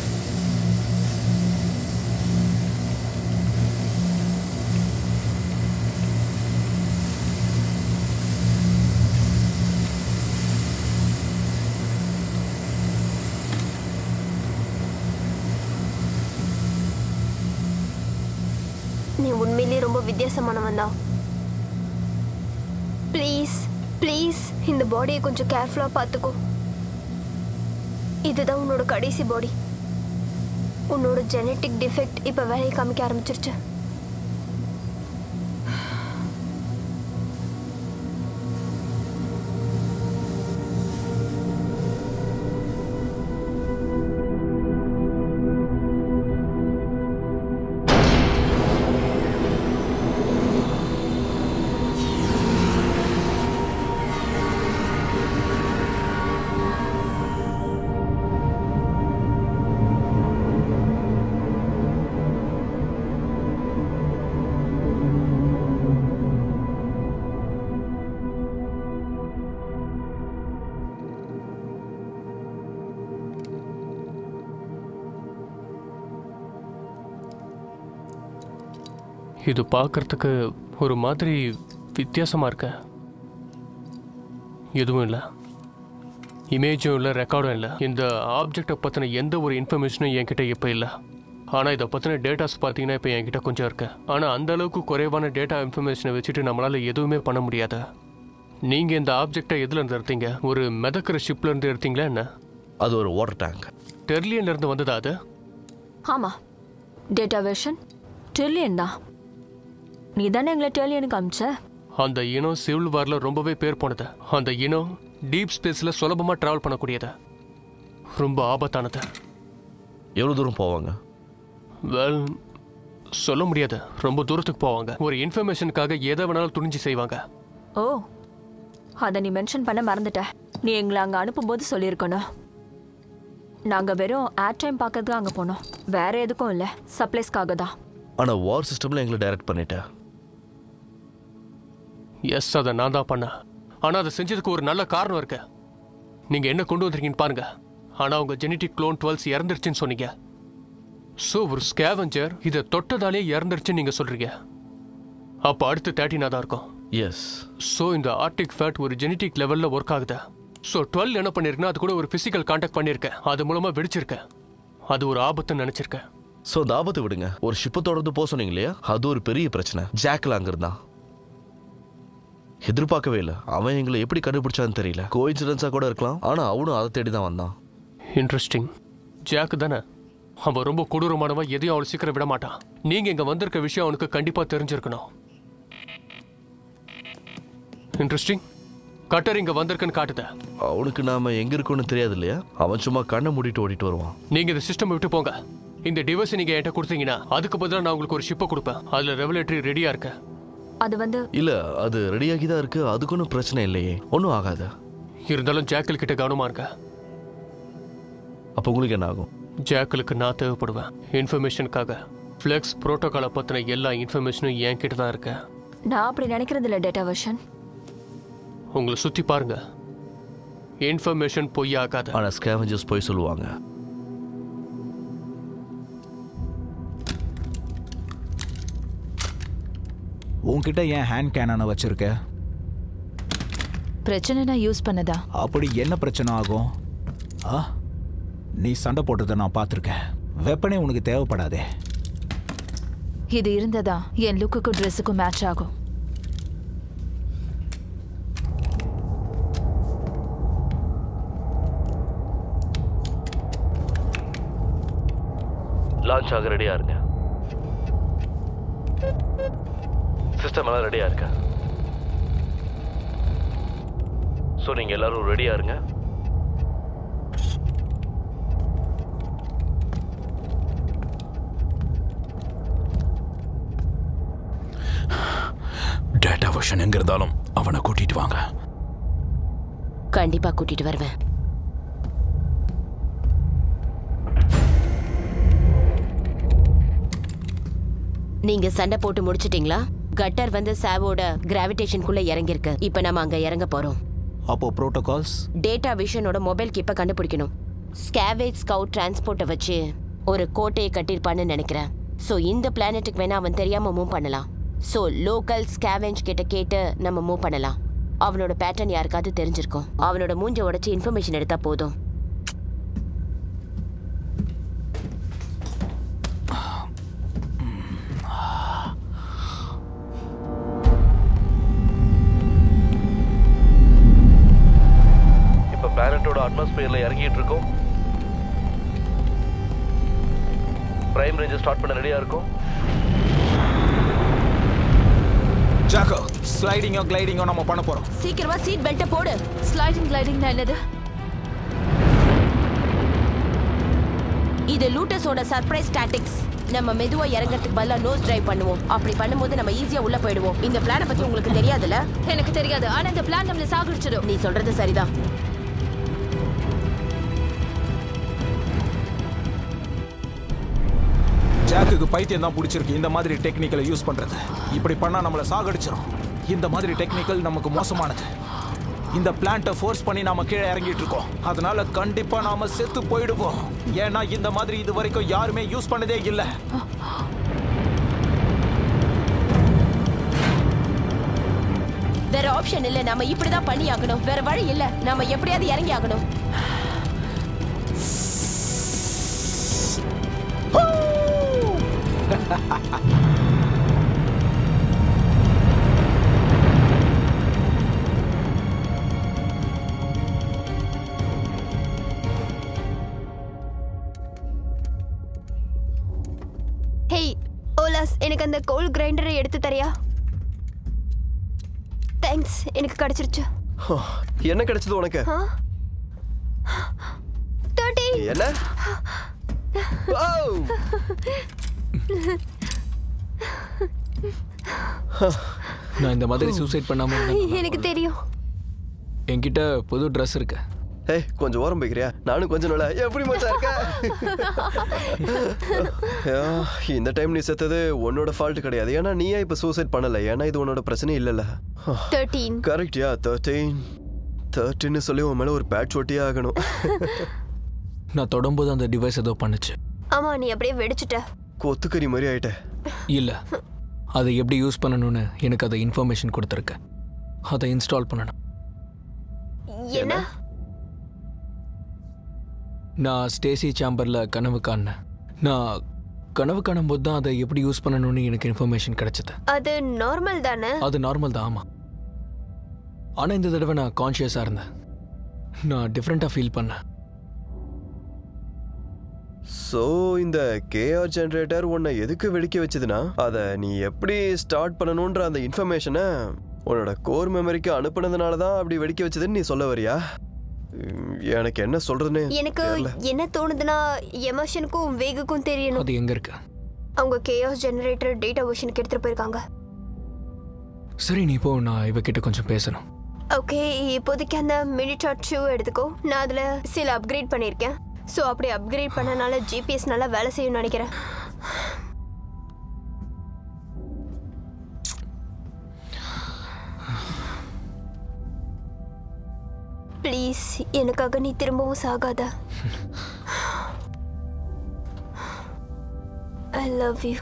நீ உண்மையிலேயே ரொம்ப வித்தியாசமானவன் தான் ப்ளீஸ் ப்ளீஸ் இந்த பாடியை கொஞ்சம் கேர்ஃபுல்லாக பார்த்துக்கோ இதுதான் உன்னோட கடைசி பாடி உன்னோட ஜெனட்டிக் டிஃபெக்ட் இப்போ வேலையை காமிக்க ஆரம்பிச்சிருச்சு இது பார்க்கறதுக்கு ஒரு மாதிரி வித்தியாசமாக இருக்க எதுவும் இல்லை இமேஜும் இல்லை ரெக்கார்டும் இல்லை இந்த ஆப்ஜெக்டை பற்றின எந்த ஒரு இன்ஃபர்மேஷனும் என்கிட்ட இப்போ இல்லை ஆனால் இதை பற்றின டேட்டாஸ் பார்த்தீங்கன்னா இப்போ என்கிட்ட கொஞ்சம் இருக்கு ஆனால் அந்த அளவுக்கு குறைவான டேட்டா இன்ஃபர்மேஷனை வச்சுட்டு நம்மளால் எதுவுமே பண்ண முடியாது நீங்கள் இந்த ஆப்ஜெக்டை எதுலேருந்து எடுத்தீங்க ஒரு மிதக்கிற ஷிப்லேருந்து எடுத்தீங்களா என்ன அது ஒரு வாட்டர் டேங்க் டெர்லியன்லேருந்து வந்ததா அது ஆமா டேட்டா வெர்ஷன் ட்ரில்லியன் தான் நீ தானே எங்களை ட்ரில்லியனுக்கு அமிச்ச அந்த இனம் சிவில் வாரில் ரொம்பவே பேர் போனது அந்த இனம் டீப் ஸ்பேஸில் சுலபமாக ட்ராவல் பண்ணக்கூடியது ரொம்ப ஆபத்தானது எவ்வளோ தூரம் போவாங்க வெல் சொல்ல முடியாது ரொம்ப தூரத்துக்கு போவாங்க ஒரு இன்ஃபர்மேஷனுக்காக எதை வேணாலும் துணிஞ்சு செய்வாங்க ஓ அதை நீ மென்ஷன் பண்ண மறந்துட்ட நீ எங்களை அங்கே அனுப்பும்போது சொல்லியிருக்கணும் நாங்கள் வெறும் ஏர் டைம் பார்க்கறதுக்கு அங்கே போனோம் வேற எதுக்கும் இல்லை சப்ளைஸ்க்காக தான் ஆனால் வார் சிஸ்டமில் எங்களை டைரக்ட் பண்ணிட்டேன் எஸ் அதை நான் தான் பண்ணேன் ஆனால் அதை செஞ்சதுக்கு ஒரு நல்ல காரணம் இருக்கு நீங்கள் என்ன கொண்டு வந்திருக்கீங்கன்னு பாருங்க ஆனால் உங்கள் ஜெனட்டிக் க்ளோன் டுவெல்ஸ் இறந்துருச்சுன்னு சொன்னீங்க ஸோ ஒரு ஸ்கேவஞ்சர் இதை தொட்டதாலே இறந்துருச்சுன்னு நீங்கள் சொல்கிறீங்க அப்போ அடுத்து தேர்ட்டினா தான் இருக்கும் எஸ் ஸோ இந்த ஆர்டிக் ஃபேட் ஒரு ஜெனட்டிக் லெவலில் ஒர்க் ஆகுது ஸோ டுவெல் என்ன பண்ணியிருக்குன்னா அது கூட ஒரு ஃபிசிக்கல் காண்டாக்ட் பண்ணியிருக்கேன் அது மூலமாக வெடிச்சிருக்கேன் அது ஒரு ஆபத்துன்னு நினச்சிருக்கேன் ஸோ அந்த ஆபத்தை விடுங்க ஒரு ஷிப்பை தொடர்ந்து போக சொன்னீங்க இல்லையா அது ஒரு பெரிய பிரச்சனை ஜாக்கில் அங்கே இருந்தான் எதிர்பார்க்கவே இல்லை அவன் எங்களை எப்படி கண்டுபிடிச்சான்னு தெரியல கோயின்சிடன்ஸாக கூட இருக்கலாம் ஆனால் அவனும் அதை தேடி தான் வந்தான் இன்ட்ரெஸ்டிங் ஜாக் தானே அவன் ரொம்ப கொடூரமானவன் எதையும் அவளை சீக்கிரம் விட மாட்டான் நீங்க இங்க வந்திருக்க விஷயம் அவனுக்கு கண்டிப்பா தெரிஞ்சிருக்கணும் இன்ட்ரெஸ்டிங் கட்டர் இங்க வந்திருக்குன்னு காட்டுத அவனுக்கு நாம எங்க இருக்கோம்னு தெரியாது இல்லையா அவன் சும்மா கண்ணை மூடிட்டு ஓடிட்டு வருவான் நீங்க இந்த சிஸ்டம் விட்டு போங்க இந்த டிவைஸ் நீங்க என்கிட்ட கொடுத்தீங்கன்னா அதுக்கு பதிலாக நான் உங்களுக்கு ஒரு ஷிப்பை கொடுப்பேன் அதுல ரெவலேட்டரி ரெடியா இருக்க அது வந்து இல்ல அது ரெடியாகி தான் இருக்கு அதுக்கு ஒன்றும் பிரச்சனை இல்லையே ஒன்றும் ஆகாது இருந்தாலும் ஜாக்கல் கிட்ட கவனமா இருக்க அப்போ உங்களுக்கு என்ன ஆகும் ஜாக்கலுக்கு நான் தேவைப்படுவேன் இன்ஃபர்மேஷனுக்காக ஃப்ளெக்ஸ் புரோட்டோகாலை பத்தின எல்லா இன்ஃபர்மேஷனும் என் கிட்ட தான் இருக்க நான் அப்படி நினைக்கிறது இல்லை டேட்டா வெர்ஷன் உங்களை சுத்தி பாருங்க இன்ஃபர்மேஷன் பொய்யாகாத ஆனால் ஸ்கேவஞ்சர்ஸ் போய் சொல்லுவாங்க உன்கிட்ட ஏன் ஹேண்ட் கேனான வச்சிருக்க பிரச்சனைனா யூஸ் பண்ணதா அப்படி என்ன பிரச்சனை ஆகும் ஆ நீ சண்டை போட்டதை நான் பார்த்துருக்கேன் வெப்பனே உனக்கு தேவைப்படாதே இது இருந்ததா என் லுக்குக்கும் ட்ரெஸ்ஸுக்கும் மேட்ச் ஆகும் லான்ச் ஆக ரெடியா இருங்க சிஸ்டம் எல்லாம் ரெடியா இருக்க ஸோ நீங்க எல்லாரும் ரெடியா இருங்க டேட்டா வெர்ஷன் எங்க இருந்தாலும் அவனை கூட்டிட்டு வாங்க கண்டிப்பா கூட்டிட்டு வருவேன் நீங்க சண்டை போட்டு முடிச்சிட்டீங்களா கட்டர் வந்து சாவோட கிராவிடேஷனுக்குள்ள இறங்கியிருக்கு இப்ப நம்ம அங்க இறங்க போறோம் அப்போ ப்ரோட்டோகால்ஸ் டேட்டா விஷனோட மொபைல் கிப்ப கண்டுபிடிக்கணும் ஸ்கேவேஜ் ஸ்கவுட் டிரான்ஸ்போர்ட்டை வச்சு ஒரு கோட்டையை கட்டியிருப்பான்னு நினைக்கிறேன் ஸோ இந்த பிளானட்டுக்கு வேணா அவன் தெரியாம மூவ் பண்ணலாம் ஸோ லோக்கல் ஸ்கேவேஞ்ச் கிட்ட கேட்டு நம்ம மூவ் பண்ணலாம் அவனோட பேட்டர்ன் யாருக்காவது தெரிஞ்சிருக்கும் அவனோட மூஞ்ச உடைச்சு இன்ஃபர்மேஷன் எடுத்தா போதும் இப்போ பிளானட்டோட அட்மாஸ்பியர்ல இறங்கிட்டு இருக்கோம் பிரைம் ரேஞ்சை ஸ்டார்ட் பண்ண ரெடியா இருக்கும் ஜாக்கோ ஸ்லைடிங்கோ கிளைடிங்கோ நம்ம பண்ண போறோம் சீக்கிரமா சீட் பெல்ட்டை போடு ஸ்லைடிங் கிளைடிங்னா என்னது இது லூட்டஸோட சர்ப்ரைஸ் ஸ்டாட்டிக்ஸ் நம்ம மெதுவா இறங்கறதுக்கு பதிலா நோஸ் டிரைவ் பண்ணுவோம் அப்படி பண்ணும்போது நம்ம ஈஸியா உள்ள போயிடுவோம் இந்த பிளானை பத்தி உங்களுக்கு தெரியாதுல்ல எனக்கு தெரியாது ஆனா இந்த பிளான் நம்மள சாகடிச்சிடும் நீ சொல்றது சரிதான் ஜாக்குக்கு பைத்தியம் தான் பிடிச்சிருக்கு இந்த மாதிரி டெக்னிக்கலை யூஸ் பண்றது இப்படி பண்ணா நம்மள சாகடிச்சிரும் இந்த மாதிரி டெக்னிக்கல் நமக்கு மோசமானது இந்த பிளான்ட்டை ஃபோர்ஸ் பண்ணி நாம கீழே இறங்கிட்டு இருக்கோம் அதனால கண்டிப்பா நாம செத்து போயிடுவோம் ஏன்னா இந்த மாதிரி இது வரைக்கும் யாருமே யூஸ் பண்ணதே இல்லை வேற ஆப்ஷன் இல்ல நம்ம இப்படிதான் பண்ணி ஆகணும் வேற வழி இல்ல நம்ம எப்படியாவது இறங்கி ஆகணும் ஹேய் ஓலாஸ் எனக்கு அந்த கோல் கிரைண்டரை எடுத்து தரியா தேங்க்ஸ் எனக்கு கிடைச்சிருச்சு என்ன கிடைச்சது உனக்கு தேர்ட்டி என்ன Wow! நான் இந்த மாதிரி சூசைட் பண்ணாம இருந்தேன். எனக்கு தெரியும் என்கிட்ட புது ட்ரெஸ் இருக்கு ஏய் கொஞ்சம் ஓரம் போய்க்கிறியா நானும் கொஞ்சம் நல்லா எப்படி மச்சா இருக்க ஐயா, இந்த டைம் நீ செத்தது உன்னோட ஃபால்ட் கிடையாது ஏன்னா நீயே இப்போ சூசைட் பண்ணல ஏன்னா இது உன்னோட பிரச்சனை இல்லைல்ல தேர்ட்டீன் கரெக்ட்யா தேர்ட்டீன் தேர்ட்டின்னு சொல்லி உன் மேலே ஒரு பேட்ச் ஒட்டியே ஆகணும் நான் தொடும்போது அந்த டிவைஸ் ஏதோ பண்ணுச்சு ஆமா நீ அப்படியே வெடிச்சிட்ட கொத்துக்கறி மாதிரி ஆயிட்ட இல்லை அதை எப்படி யூஸ் பண்ணணும்னு எனக்கு அதை இன்ஃபர்மேஷன் கொடுத்துருக்கு அதை இன்ஸ்டால் பண்ணணும் என்ன நான் ஸ்டேசி சேம்பரில் கனவு காணினேன் நான் கனவு காணும்போது தான் அதை எப்படி யூஸ் பண்ணணும்னு எனக்கு இன்ஃபர்மேஷன் கிடைச்சது அது நார்மல் தானே அது நார்மல் தான் ஆமாம் ஆனால் இந்த தடவை நான் கான்ஷியஸாக இருந்தேன் நான் டிஃப்ரெண்ட்டாக ஃபீல் பண்ணேன் ஸோ இந்த கேஆர் ஜென்ரேட்டர் உன்னை எதுக்கு வெடிக்க வச்சதுன்னா அதை நீ எப்படி ஸ்டார்ட் பண்ணணுன்ற அந்த இன்ஃபர்மேஷனை உன்னோட கோர் மெமரிக்கு அனுப்புனதுனால தான் அப்படி வெடிக்க வச்சதுன்னு நீ சொல்ல வரியா உம், எனக்கு என்ன சொல்றதுன்னு எனக்கு தெரியல. என்ன தோணுதுன்னா எமோஷனுக்கும் வேகுக்கும் தெரியணும் அது எங்கே இருக்கு அவங்க கேஆஸ் ஜெனரேட்டர் டேட்டா வெர்ஷனுக்கு எடுத்துட்டு போயிருக்காங்க சரி நீ போ நான் இவகிட்ட கொஞ்சம் பேசணும் ஓகே இப்போதைக்கு அந்த மினிட் ஆர் டூ எடுத்துக்கோ நான் அதில் சில அப்கிரேட் பண்ணியிருக்கேன் ஸோ அப்படி அப்கிரேட் பண்ணனால ஜிபிஎஸ் நல்லா வேலை செய்யும்னு நினைக்கிறேன் ப்ளீஸ் எனக்காக நீ திரும்பவும் சாகாத I love you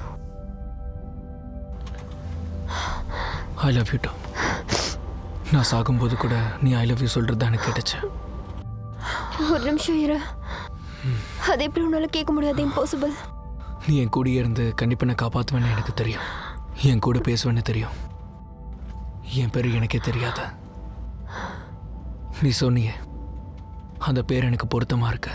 I love you too நான் சாகும்போது கூட நீ ஐ லவ் யூ சொல்கிறது தான் எனக்கு கேட்டுச்சு ஒரு நிமிஷம் இரு அது எப்படி உன்னால கேட்க முடியாது இம்பாசிபிள் நீ என் கூடயே இருந்து கண்டிப்பாக நான் காப்பாற்றுவேன்னு எனக்கு தெரியும் என் கூட பேசுவேன்னு தெரியும் என் பேர் எனக்கே தெரியாத நீ சொன்னியே அந்த பேர் எனக்கு பொருத்தமாக இருக்கு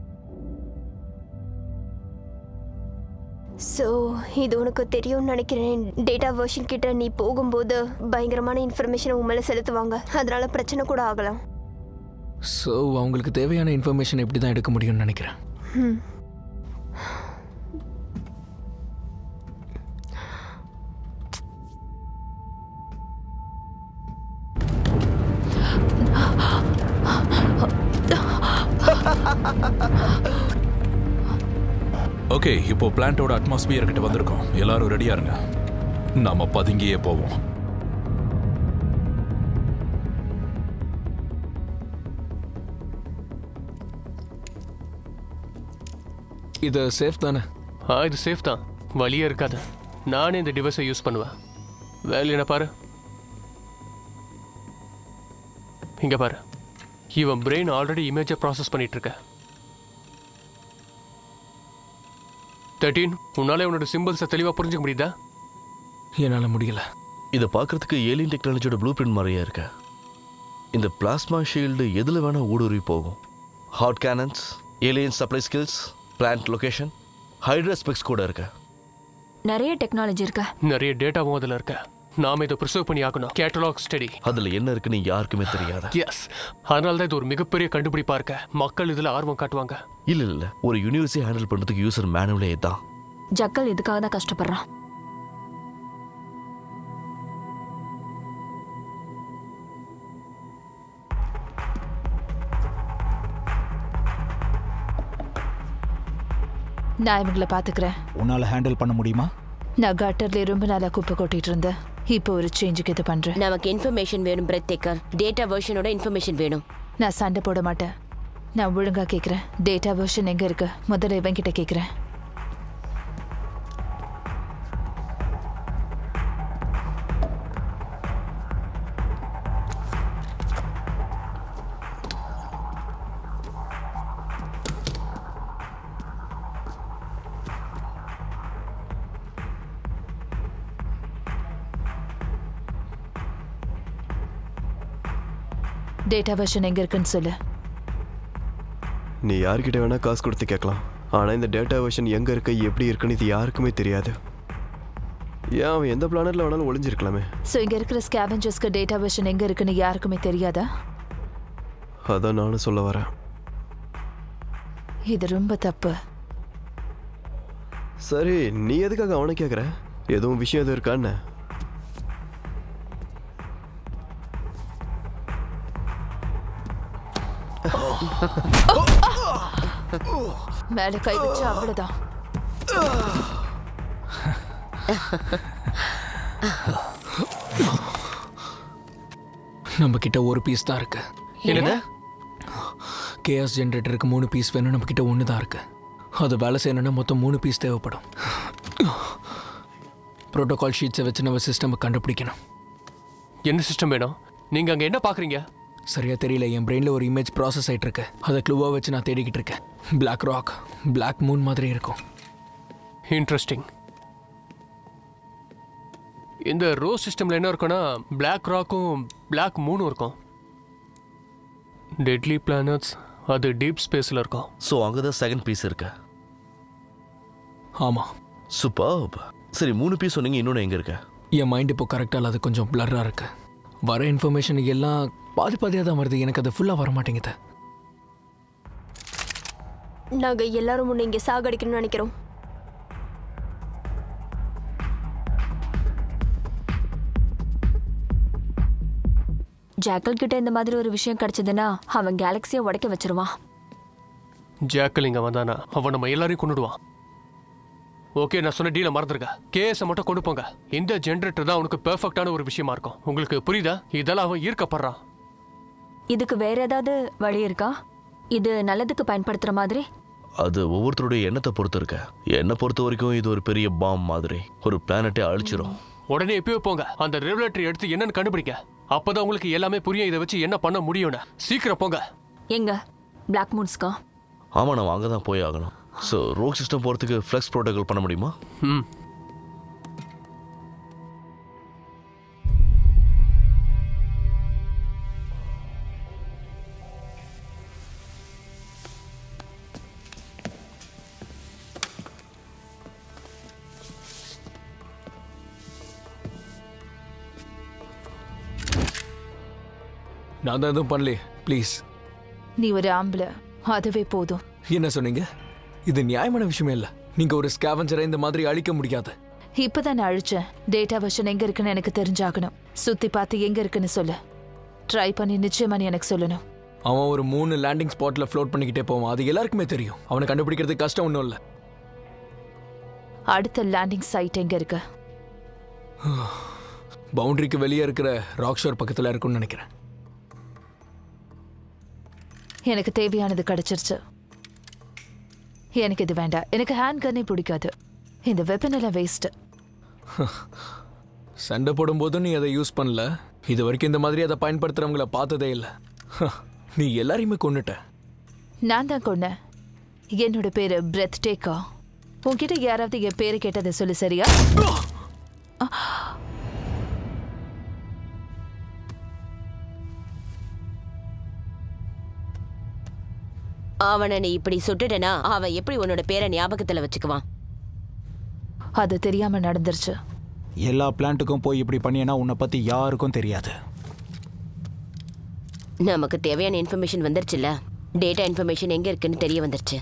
ஸோ இது உனக்கு தெரியும்னு நினைக்கிறேன் டேட்டா வெர்ஷன் கிட்ட நீ போகும்போது பயங்கரமான இன்ஃபர்மேஷனை உன் மேலே செலுத்துவாங்க அதனால பிரச்சனை கூட ஆகலாம் ஸோ அவங்களுக்கு தேவையான இன்ஃபர்மேஷன் எப்படி தான் எடுக்க முடியும்னு நினைக்கிறேன் ம் ஓகே இப்போ பிளான்ட்டோட அட்மாஸ்பியர் கிட்ட வந்திருக்கோம் எல்லாரும் ரெடியா இருங்க நாம பதுங்கியே போவோம் இது சேஃப் தானே ஆ இது சேஃப் தான் வழியே இருக்காது நானே இந்த டிவைஸை யூஸ் பண்ணுவேன் வேலை என்ன பாரு இங்க பாரு இவன் பிரெயின் ஆல்ரெடி இமேஜை ப்ராசஸ் பண்ணிட்டு இருக்க தேர்ட்டீன் உன்னால உன்னோட சிம்பிள்ஸை தெளிவாக புரிஞ்சுக்க முடியுதா என்னால் முடியல இதை பார்க்கறதுக்கு ஏலியன் டெக்னாலஜியோட ப்ளூ பிரிண்ட் மாதிரியே இருக்க இந்த பிளாஸ்மா ஷீல்டு எதில் வேணால் ஊடுருவி போகும் hot cannons alien supply skills plant location Hydra specs கூட இருக்கு நிறைய டெக்னாலஜி இருக்கா நிறைய டேட்டாவும் அதில் இருக்க நாம இதை ப்ரிசர்வ் பண்ணி ஆகணும் கேட்டலாக் ஸ்டடி அதில் என்ன இருக்குன்னு யாருக்குமே தெரியாது எஸ் அதனால தான் இது ஒரு மிகப்பெரிய கண்டுபிடிப்பா இருக்க மக்கள் இதில் ஆர்வம் காட்டுவாங்க இல்ல இல்ல ஒரு யூனிவர்ஸை ஹேண்டில் பண்றதுக்கு யூசர் மேனுவலே தான் ஜக்கல் இதுக்காக தான் கஷ்டப்படுறான் நான் இவங்களை பார்த்துக்கிறேன் உன்னால் ஹேண்டில் பண்ண முடியுமா நான் கட்டர்ல ரொம்ப நாளா குப்பை கொட்டிட்டு இருந்தேன் இப்போ ஒரு சேஞ்சுக்கு இது பண்றேன் நமக்கு இன்ஃபர்மேஷன் வேணும் பிரெத் டேக்கர் டேட்டா வெர்ஷனோட இன்ஃபர்மேஷன் வேணும் நான் சண்டை போட மாட்டேன் நான் ஒழுங்கா கேட்குறேன் டேட்டா வெர்ஷன் எங்க இருக்கு முதல்ல இவன் கிட்ட கேட்குறேன் டேட்டா வெர்ஷன் எங்க இருக்குன்னு சொல்லு நீ யார்கிட்ட வேணா காசு கொடுத்து கேட்கலாம் ஆனால் இந்த டேட்டா வெர்ஷன் எங்கே இருக்கு எப்படி இருக்குன்னு இது யாருக்குமே தெரியாது ஏன் அவன் எந்த பிளானட்ல வேணாலும் ஒளிஞ்சிருக்கலாமே ஸோ இங்க இருக்கிற ஸ்கேவெஞ்சர்ஸ்க்கு டேட்டா வெர்ஷன் எங்க இருக்குன்னு யாருக்குமே தெரியாதா அதான் நானும் சொல்ல வரேன் இது ரொம்ப தப்பு சரி நீ எதுக்காக அவனை கேட்குற எதுவும் விஷயம் எதுவும் இருக்கான்னு மேல கை வச்சா அவ்வளவுதான் நம்ம கிட்ட ஒரு பீஸ் தான் இருக்கு என்னது கேஎஸ் ஜென்ரேட்டருக்கு மூணு பீஸ் வேணும் நம்ம கிட்ட ஒன்று தான் இருக்கு அது வேலை செய்யணும்னா மொத்தம் மூணு பீஸ் தேவைப்படும் ப்ரோட்டோகால் ஷீட்ஸை வச்சு நம்ம சிஸ்டமை கண்டுபிடிக்கணும் என்ன சிஸ்டம் வேணும் நீங்க அங்க என்ன பாக்குறீங்க சரியா தெரியல என் பிரெயினில் ஒரு இமேஜ் ப்ராசஸ் ஆயிட்டு இருக்கு அதை க்ளூவாக வச்சு நான் தேடிக்கிட்டு இருக்கேன் Black ராக் Black மூன் மாதிரி இருக்கும் இன்ட்ரெஸ்டிங் இந்த ரோ சிஸ்டம்ல என்ன இருக்குன்னா பிளாக் ராக்கும் பிளாக் மூணு இருக்கும் டெட்லி பிளானட்ஸ் அது டீப் ஸ்பேஸில் இருக்கும் ஸோ அங்கே தான் செகண்ட் பீஸ் இருக்கு ஆமாம் சூப்பர் சரி மூணு பீஸ் சொன்னீங்க இன்னொன்று எங்கே இருக்கு என் மைண்ட் இப்போ கரெக்டாக இல்லாத கொஞ்சம் பிளர்ராக இருக்கு வர இன்ஃபர்மேஷன் எல்லாம் பாதி பாதியாக தான் வருது எனக்கு அது ஃபுல்லாக வர மாட்டேங்குது நாங்க எல்லாரும் உன்னை இங்க சாகடிக்கணும்னு நினைக்கிறோம் ஜாக்கல் கிட்ட இந்த மாதிரி ஒரு விஷயம் கிடைச்சதுன்னா அவன் கேலக்ஸியை உடைக்க வச்சிருவான் ஜாக்கல் இங்கே வந்தானா அவன் நம்ம எல்லாரையும் கொண்டுடுவான் ஓகே நான் சொன்ன டீலை மறந்துருக்க கேஎஸை மட்டும் கொண்டு போங்க இந்த ஜென்ரேட்டர் தான் உனக்கு பெர்ஃபெக்டான ஒரு விஷயமா இருக்கும் உங்களுக்கு புரியுதா இதெல்லாம் அவன் ஈர்க்கப்படுறான் இதுக்கு வேற ஏதாவது வழி இருக்கா இது நல்லதுக்கு பயன்படுத்துற மாதிரி அது ஒவ்வொருத்தருடைய எண்ணத்தை பொறுத்து இருக்கு என்னை பொறுத்த வரைக்கும் இது ஒரு பெரிய பாம் மாதிரி ஒரு பிளானட்டே அழிச்சிரும் உடனே எப்பயோ போங்க அந்த ரெகுலேட்டரி எடுத்து என்னன்னு கண்டுபிடிக்க அப்பதான் உங்களுக்கு எல்லாமே புரியும் இதை வச்சு என்ன பண்ண முடியும்னு சீக்கிரம் போங்க எங்க பிளாக் மூன்ஸ்கா ஆமாம் நம்ம அங்கே தான் போய் ஆகணும் ஸோ ரோக் சிஸ்டம் போகிறதுக்கு ஃப்ளெக்ஸ் ப்ரோட்டோகால் பண்ண முடியுமா ம் நான் தான் எதுவும் பண்ணலையே ப்ளீஸ் நீ ஒரு ஆம்பளை அதுவே போதும் என்ன சொன்னீங்க இது நியாயமான விஷயமே இல்லை நீங்கள் ஒரு ஸ்கேவஞ்சரை இந்த மாதிரி அழிக்க முடியாது இப்பதான் நான் அழிச்சேன் டேட்டா வெர்ஷன் எங்க இருக்குன்னு எனக்கு தெரிஞ்சாகணும் சுத்தி பார்த்து எங்க இருக்குன்னு சொல்லு ட்ரை பண்ணி நிச்சயமா நீ எனக்கு சொல்லணும் அவன் ஒரு மூணு லேண்டிங் ஸ்பாட்ல ஃப்ளோட் பண்ணிக்கிட்டே போவான் அது எல்லாருக்குமே தெரியும் அவனை கண்டுபிடிக்கிறது கஷ்டம் ஒன்றும் இல்லை அடுத்த லேண்டிங் சைட் எங்க இருக்கு பவுண்டரிக்கு வெளியே இருக்கிற ராக் ஷோர் பக்கத்தில் இருக்கும்னு நினைக்கிறேன் எனக்கு தேவையானது கிடைச்சிருச்சு எனக்கு இது வேண்டாம் எனக்கு ஹேண்ட் கன்னே பிடிக்காது இந்த வெப்பன் எல்லாம் வேஸ்ட் சண்டை போடும்போதும் நீ அதை யூஸ் பண்ணல இது வரைக்கும் இந்த மாதிரி அதை பயன்படுத்துறவங்கள பார்த்ததே இல்லை நீ எல்லாரையுமே கொன்னுட்ட நான் தான் கொன்னேன் என்னோட பேரு பிரெத் டேக்கா உன்கிட்ட யாராவது என் பேரை கேட்டதை சொல்லு சரியா அவனை நீ இப்படி சுட்டுட்டனா அவன் எப்படி உன்னோட பேரை ஞாபகத்துல வச்சுக்குவான் அது தெரியாம நடந்துருச்சு எல்லா பிளான்ட்டுக்கும் போய் இப்படி பண்ணியனா உன்னை பத்தி யாருக்கும் தெரியாது நமக்கு தேவையான இன்ஃபர்மேஷன் வந்துருச்சுல்ல டேட்டா இன்ஃபர்மேஷன் எங்க இருக்குன்னு தெரிய வந்துருச்சு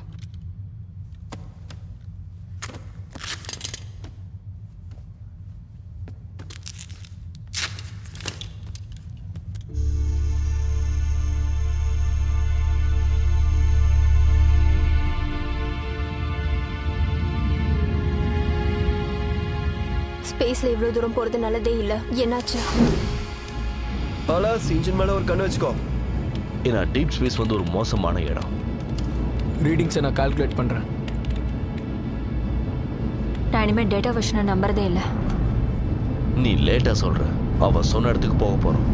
ஸ்பேஸ்ல இவ்வளவு தூரம் போறது நல்லதே இல்ல என்னாச்சு ஆலாஸ் இன்ஜின் மேலே ஒரு கண்ணு வச்சுக்கோ ஏன்னா டீப் ஸ்பேஸ் வந்து ஒரு மோசமான இடம் ரீடிங்ஸை நான் கால்குலேட் பண்ணுறேன் நான் இனிமேல் டேட்டா வெர்ஷனை நம்புறதே இல்லை நீ லேட்டாக சொல்கிற அவன் சொன்ன இடத்துக்கு போக போகிறோம்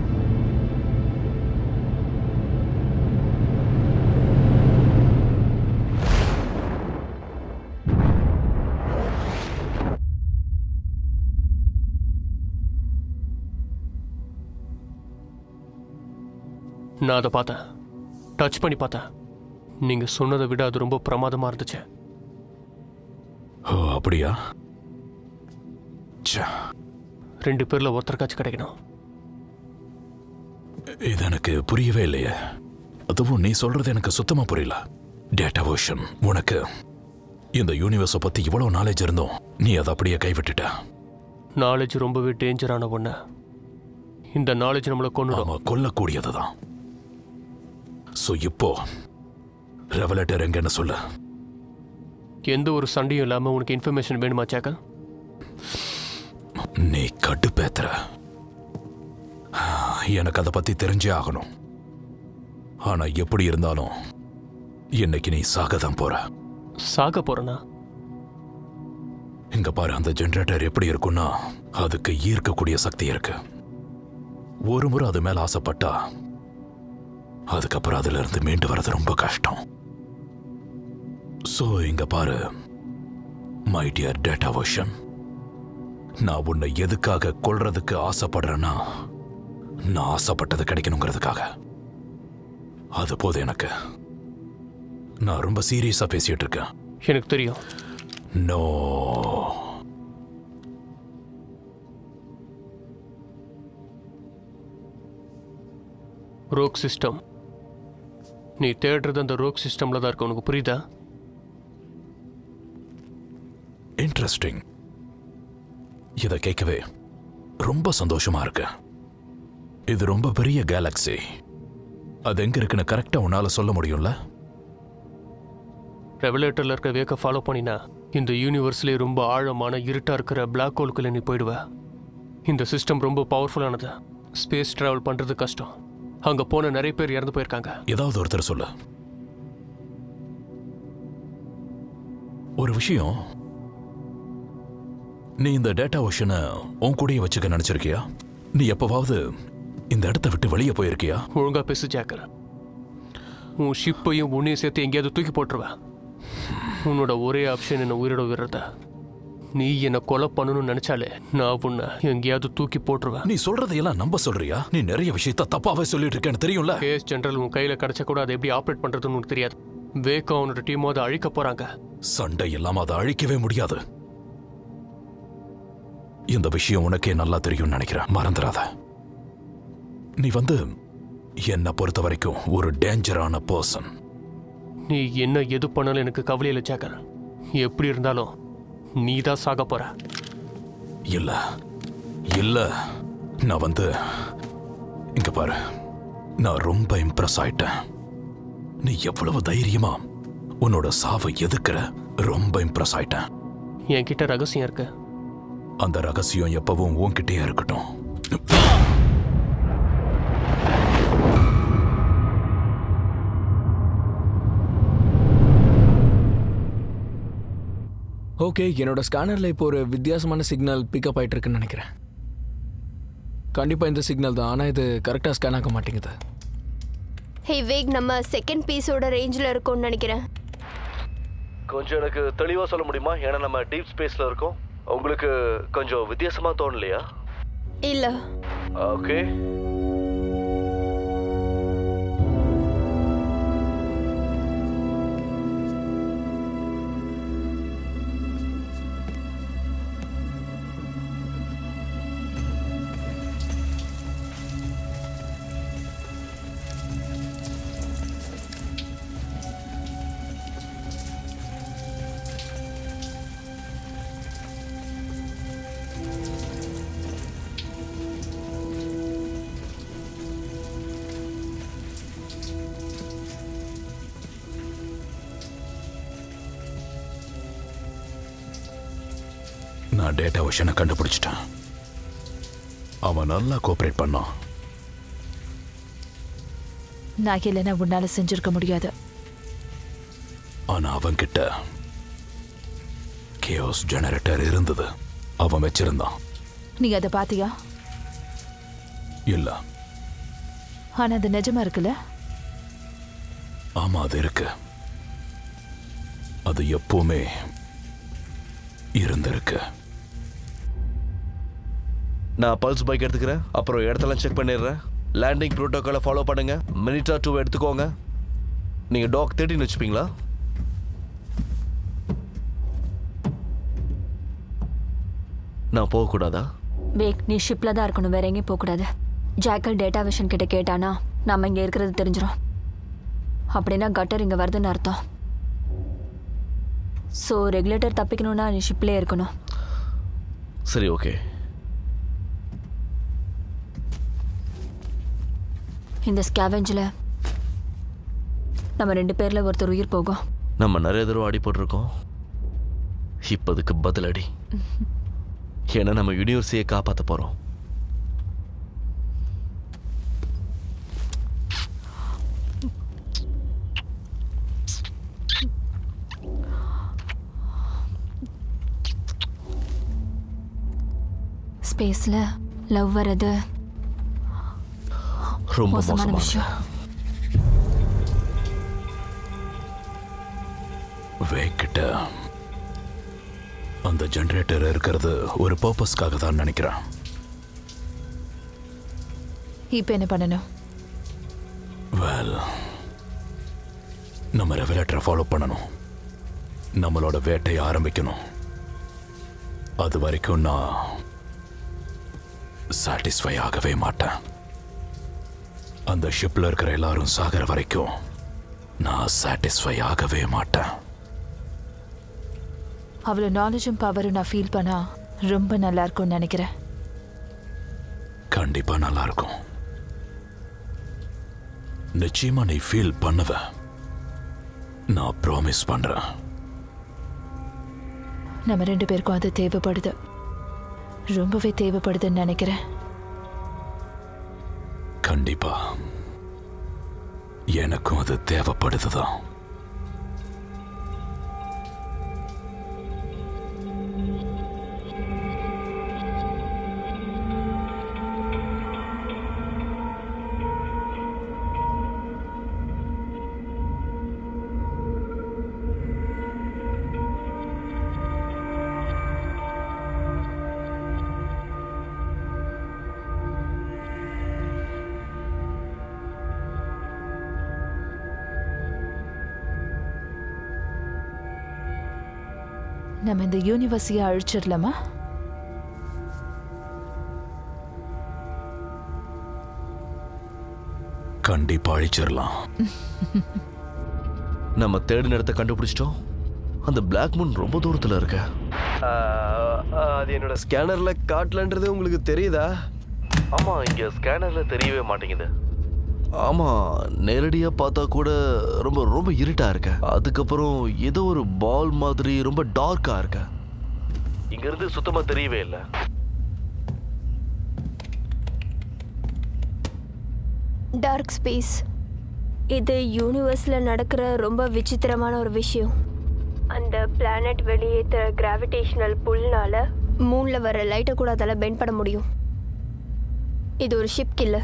நான் அதை பார்த்தேன் டச் பண்ணி பார்த்தேன் நீங்க சொன்னதை விட அது ரொம்ப பிரமாதமா இருந்துச்சு ஓ அப்படியா ச்சே, ரெண்டு பேர்ல ஒருத்தருக்காச்சும் கிடைக்கணும் இது எனக்கு புரியவே இல்லையே அதுவும் நீ சொல்றது எனக்கு சுத்தமா புரியல டேட்டா வேர்ஷன் உனக்கு இந்த யூனிவர்ஸை பத்தி இவ்வளவு நாலேஜ் இருந்தும் நீ அதை அப்படியே கைவிட்டுட்ட நாலேஜ் ரொம்பவே டேஞ்சரான ஒண்ணு இந்த நாலேஜ் நம்மளை கொண்டுடும் ஆமா கொல்லக்கூடியதுதான் சோ இப்போ ரெவலேட்டர் எங்கன்னு சொல்லு எந்த ஒரு சண்டையும் இல்லாம உனக்கு இன்ஃபர்மேஷன் வேணுமா சேக்கல் நீ கடுப்பேத்துற எனக்கு அதை பத்தி தெரிஞ்சே ஆகணும் ஆனா எப்படி இருந்தாலும் இன்னைக்கு நீ சாக தான் போற சாக போறனா இங்க பாரு அந்த ஜெனரேட்டர் எப்படி இருக்கும்னா அதுக்கு ஈர்க்கக்கூடிய சக்தி இருக்கு ஒரு முறை அது மேல ஆசைப்பட்டா அதுக்கப்புறம் அதுல இருந்து மீண்டு வர்றது ரொம்ப கஷ்டம் சோ இங்க பாரு மை டியர் டேட்டா வெர்ஷன் நான் உன்னை எதுக்காக கொல்றதுக்கு ஆசைப்படுறேன்னா நான் ஆசைப்பட்டது கிடைக்கணுங்கிறதுக்காக அது போதும் எனக்கு நான் ரொம்ப சீரியஸா பேசிட்டு இருக்கேன் எனக்கு தெரியும் நோ ரோக் சிஸ்டம் நீ தேடுறது அந்த ரோக் சிஸ்டம்ல தான் இருக்கு உனக்கு புரியுதா இன்ட்ரெஸ்டிங் இதை கேட்கவே ரொம்ப சந்தோஷமா இருக்கு இது ரொம்ப பெரிய கேலக்ஸி அது எங்க இருக்குன்னு கரெக்டா உன்னால சொல்ல முடியும்ல ரெவலேட்டர்ல இருக்க வேக்க ஃபாலோ பண்ணினா இந்த யூனிவர்ஸ்லேயே ரொம்ப ஆழமான இருட்டா இருக்கிற பிளாக் ஹோலுக்குள்ள நீ போயிடுவ இந்த சிஸ்டம் ரொம்ப பவர்ஃபுல்லானது ஸ்பேஸ் டிராவல் பண்றது கஷ்டம் அங்க போன நிறைய பேர் இறந்து போயிருக்காங்க ஏதாவது ஒருத்தர் சொல்லு ஒரு விஷயம் நீ இந்த டேட்டா ஓஷனை உன் கூடயே வச்சுக்க நினைச்சிருக்கியா நீ எப்பவாவது இந்த இடத்த விட்டு வெளியே போயிருக்கியா ஒழுங்கா பேசு ஜாக்கர் உன் ஷிப்பையும் உன்னையும் சேர்த்து எங்கேயாவது தூக்கி போட்டுருவேன் உன்னோட ஒரே ஆப்ஷன் என்ன உயிரோட விடுறத நீ என்னை கொலை பண்ணணும்னு நினைச்சாலே நான் உன்னை எங்கேயாவது தூக்கி போட்டுருவேன் நீ சொல்றதையெல்லாம் நம்ப சொல்றியா நீ நிறைய விஷயத்த தப்பாவே சொல்லிட்டு இருக்கேன்னு தெரியும்ல கேஸ் ஜெனரல் உன் கையில கிடைச்சா கூட அதை எப்படி ஆப்ரேட் பண்றதுன்னு உனக்கு தெரியாது வேக்கோ அவனோட டீமோ அதை அழிக்க போறாங்க சண்டை இல்லாம அதை அழிக்கவே முடியாது இந்த விஷயம் உனக்கே நல்லா தெரியும்னு நினைக்கிறேன் மறந்துடாத நீ வந்து என்னை பொறுத்த வரைக்கும் ஒரு டேஞ்சரான பர்சன் நீ என்ன எது பண்ணாலும் எனக்கு கவலை இல்லை ஜாக்கர் எப்படி இருந்தாலும் நீ தான் சாக போற இல்ல இல்ல நான் வந்து இங்க பாரு நான் ரொம்ப இம்ப்ரெஸ் ஆயிட்டேன் நீ எவ்வளவு தைரியமா உன்னோட சாவை எதுக்குற ரொம்ப இம்ப்ரெஸ் ஆயிட்டேன் என்கிட்ட ரகசியம் இருக்கு அந்த ரகசியம் எப்பவும் உன்கிட்டயே இருக்கட்டும் ஓகே என்னோட ஸ்கேனரில் இப்போ ஒரு வித்தியாசமான சிக்னல் பிக்கப் ஆயிட்டு இருக்குன்னு நினைக்கிறேன் கண்டிப்பாக இந்த சிக்னல் தான் ஆனால் இது கரெக்டாக ஸ்கேன் ஆக மாட்டேங்குது ஹே வேக் நம்ம செகண்ட் பீஸோட ரேஞ்சில் இருக்கோம்னு நினைக்கிறேன் கொஞ்சம் எனக்கு தெளிவா சொல்ல முடியுமா ஏன்னா நம்ம டீப் ஸ்பேஸ்ல இருக்கோம் உங்களுக்கு கொஞ்சம் வித்தியாசமா தோணலையா இல்லை ஓகே நான் டேட்டா விஷனை கண்டுபிடிச்சிட்டேன் அவன் நல்லா கோஆப்ரேட் பண்ணான் நான் இல்லைன்னா உன்னால செஞ்சிருக்க முடியாது ஆனா அவன்கிட்ட கேஓஸ் ஜெனரேட்டர் இருந்தது அவன் வச்சிருந்தான் நீ அதை பாத்தியா இல்ல ஆனா அது நிஜமா இருக்குல்ல ஆமா அது இருக்கு அது எப்பவுமே இருந்திருக்கு நான் பல்ஸ் பைக் எடுத்துக்கிறேன் அப்புறம் இடத்தெல்லாம் செக் பண்ணிடுறேன் லேண்டிங் ப்ரோட்டோக்காலை ஃபாலோ பண்ணுங்க மினிட்டா டூ எடுத்துக்கோங்க நீங்க டாக் தேர்ட்டின்னு வச்சுப்பீங்களா நான் போகக்கூடாதா வேக் நீ ஷிப்பில் தான் இருக்கணும் வேற எங்கேயும் போகக்கூடாது ஜாக்கல் டேட்டா விஷன் கிட்ட கேட்டானா நம்ம இங்கே இருக்கிறது தெரிஞ்சிடும் அப்படின்னா கட்டர் இங்கே வருதுன்னு அர்த்தம் ஸோ ரெகுலேட்டர் தப்பிக்கணும்னா நீ ஷிப்லேயே இருக்கணும் சரி ஓகே இந்த ஸ்கேவெஞ்சில் நம்ம ரெண்டு பேரில் ஒருத்தர் உயிர் போகும் நம்ம நிறைய தடவை அடிபட்டிருக்கோம் இப்போதுக்கு பதிலடி ஏன்னா நம்ம யூனிவர்சிட்டியை காப்பாற்ற போகிறோம் ஸ்பேஸில் லவ் வர்றது ரொம்ப மோசமான மோசமான விஷயம் வேக்கிட்ட அந்த ஜெனரேட்டர் இருக்கிறது ஒரு பர்பஸ்க்காக தான் நினைக்கிறேன் இப்போ என்ன பண்ணணும் வெல் நம்ம ரெவலேட்டரை ஃபாலோ பண்ணணும் நம்மளோட வேட்டையை ஆரம்பிக்கணும் அது வரைக்கும் நான் சாட்டிஸ்ஃபை ஆகவே மாட்டேன் அந்த ஷிப்ல இருக்கிற எல்லாரும் சாகிற வரைக்கும் நான் சாட்டிஸ்ஃபை ஆகவே மாட்டேன் அவ்வளோ நாலேஜும் பவரும் நான் ஃபீல் பண்ணா ரொம்ப நல்லா இருக்கும்னு நினைக்கிறேன் கண்டிப்பா நல்லா இருக்கும் நிச்சயமா நீ ஃபீல் பண்ணுவ நான் ப்ராமிஸ் பண்றேன் நம்ம ரெண்டு பேருக்கும் அது தேவைப்படுது ரொம்பவே தேவைப்படுதுன்னு நினைக்கிறேன் கண்டிப்பா எனக்கும் அது தேவைப்படுதுதான் நம்ம இந்த யூனிவர்சிட்டியை அழிச்சிடலாமா கண்டிப்பா அழிச்சிடலாம் நம்ம தேடின இடத்த கண்டுபிடிச்சிட்டோம் அந்த பிளாக் மூன் ரொம்ப தூரத்துல இருக்க அது என்னோட ஸ்கேனர்ல காட்டலன்றது உங்களுக்கு தெரியுதா ஆமா இங்க ஸ்கேனர்ல தெரியவே மாட்டேங்குது ஆமா நேரடியா பார்த்தா கூட ரொம்ப ரொம்ப இருட்டா இருக்க அதுக்கப்புறம் ஏதோ ஒரு பால் மாதிரி ரொம்ப டார்க்கா இருக்க இங்க இருந்து சுத்தமா தெரியவே இல்லை டார்க் ஸ்பேஸ் இது யூனிவர்ஸில் நடக்கிற ரொம்ப விசித்திரமான ஒரு விஷயம் அந்த பிளானட் வெளியேற்றுற கிராவிடேஷனல் புல்னால மூணில் வர லைட்டை கூட அதால் பெண்ட் பண்ண முடியும் இது ஒரு ஷிப் கில்லர்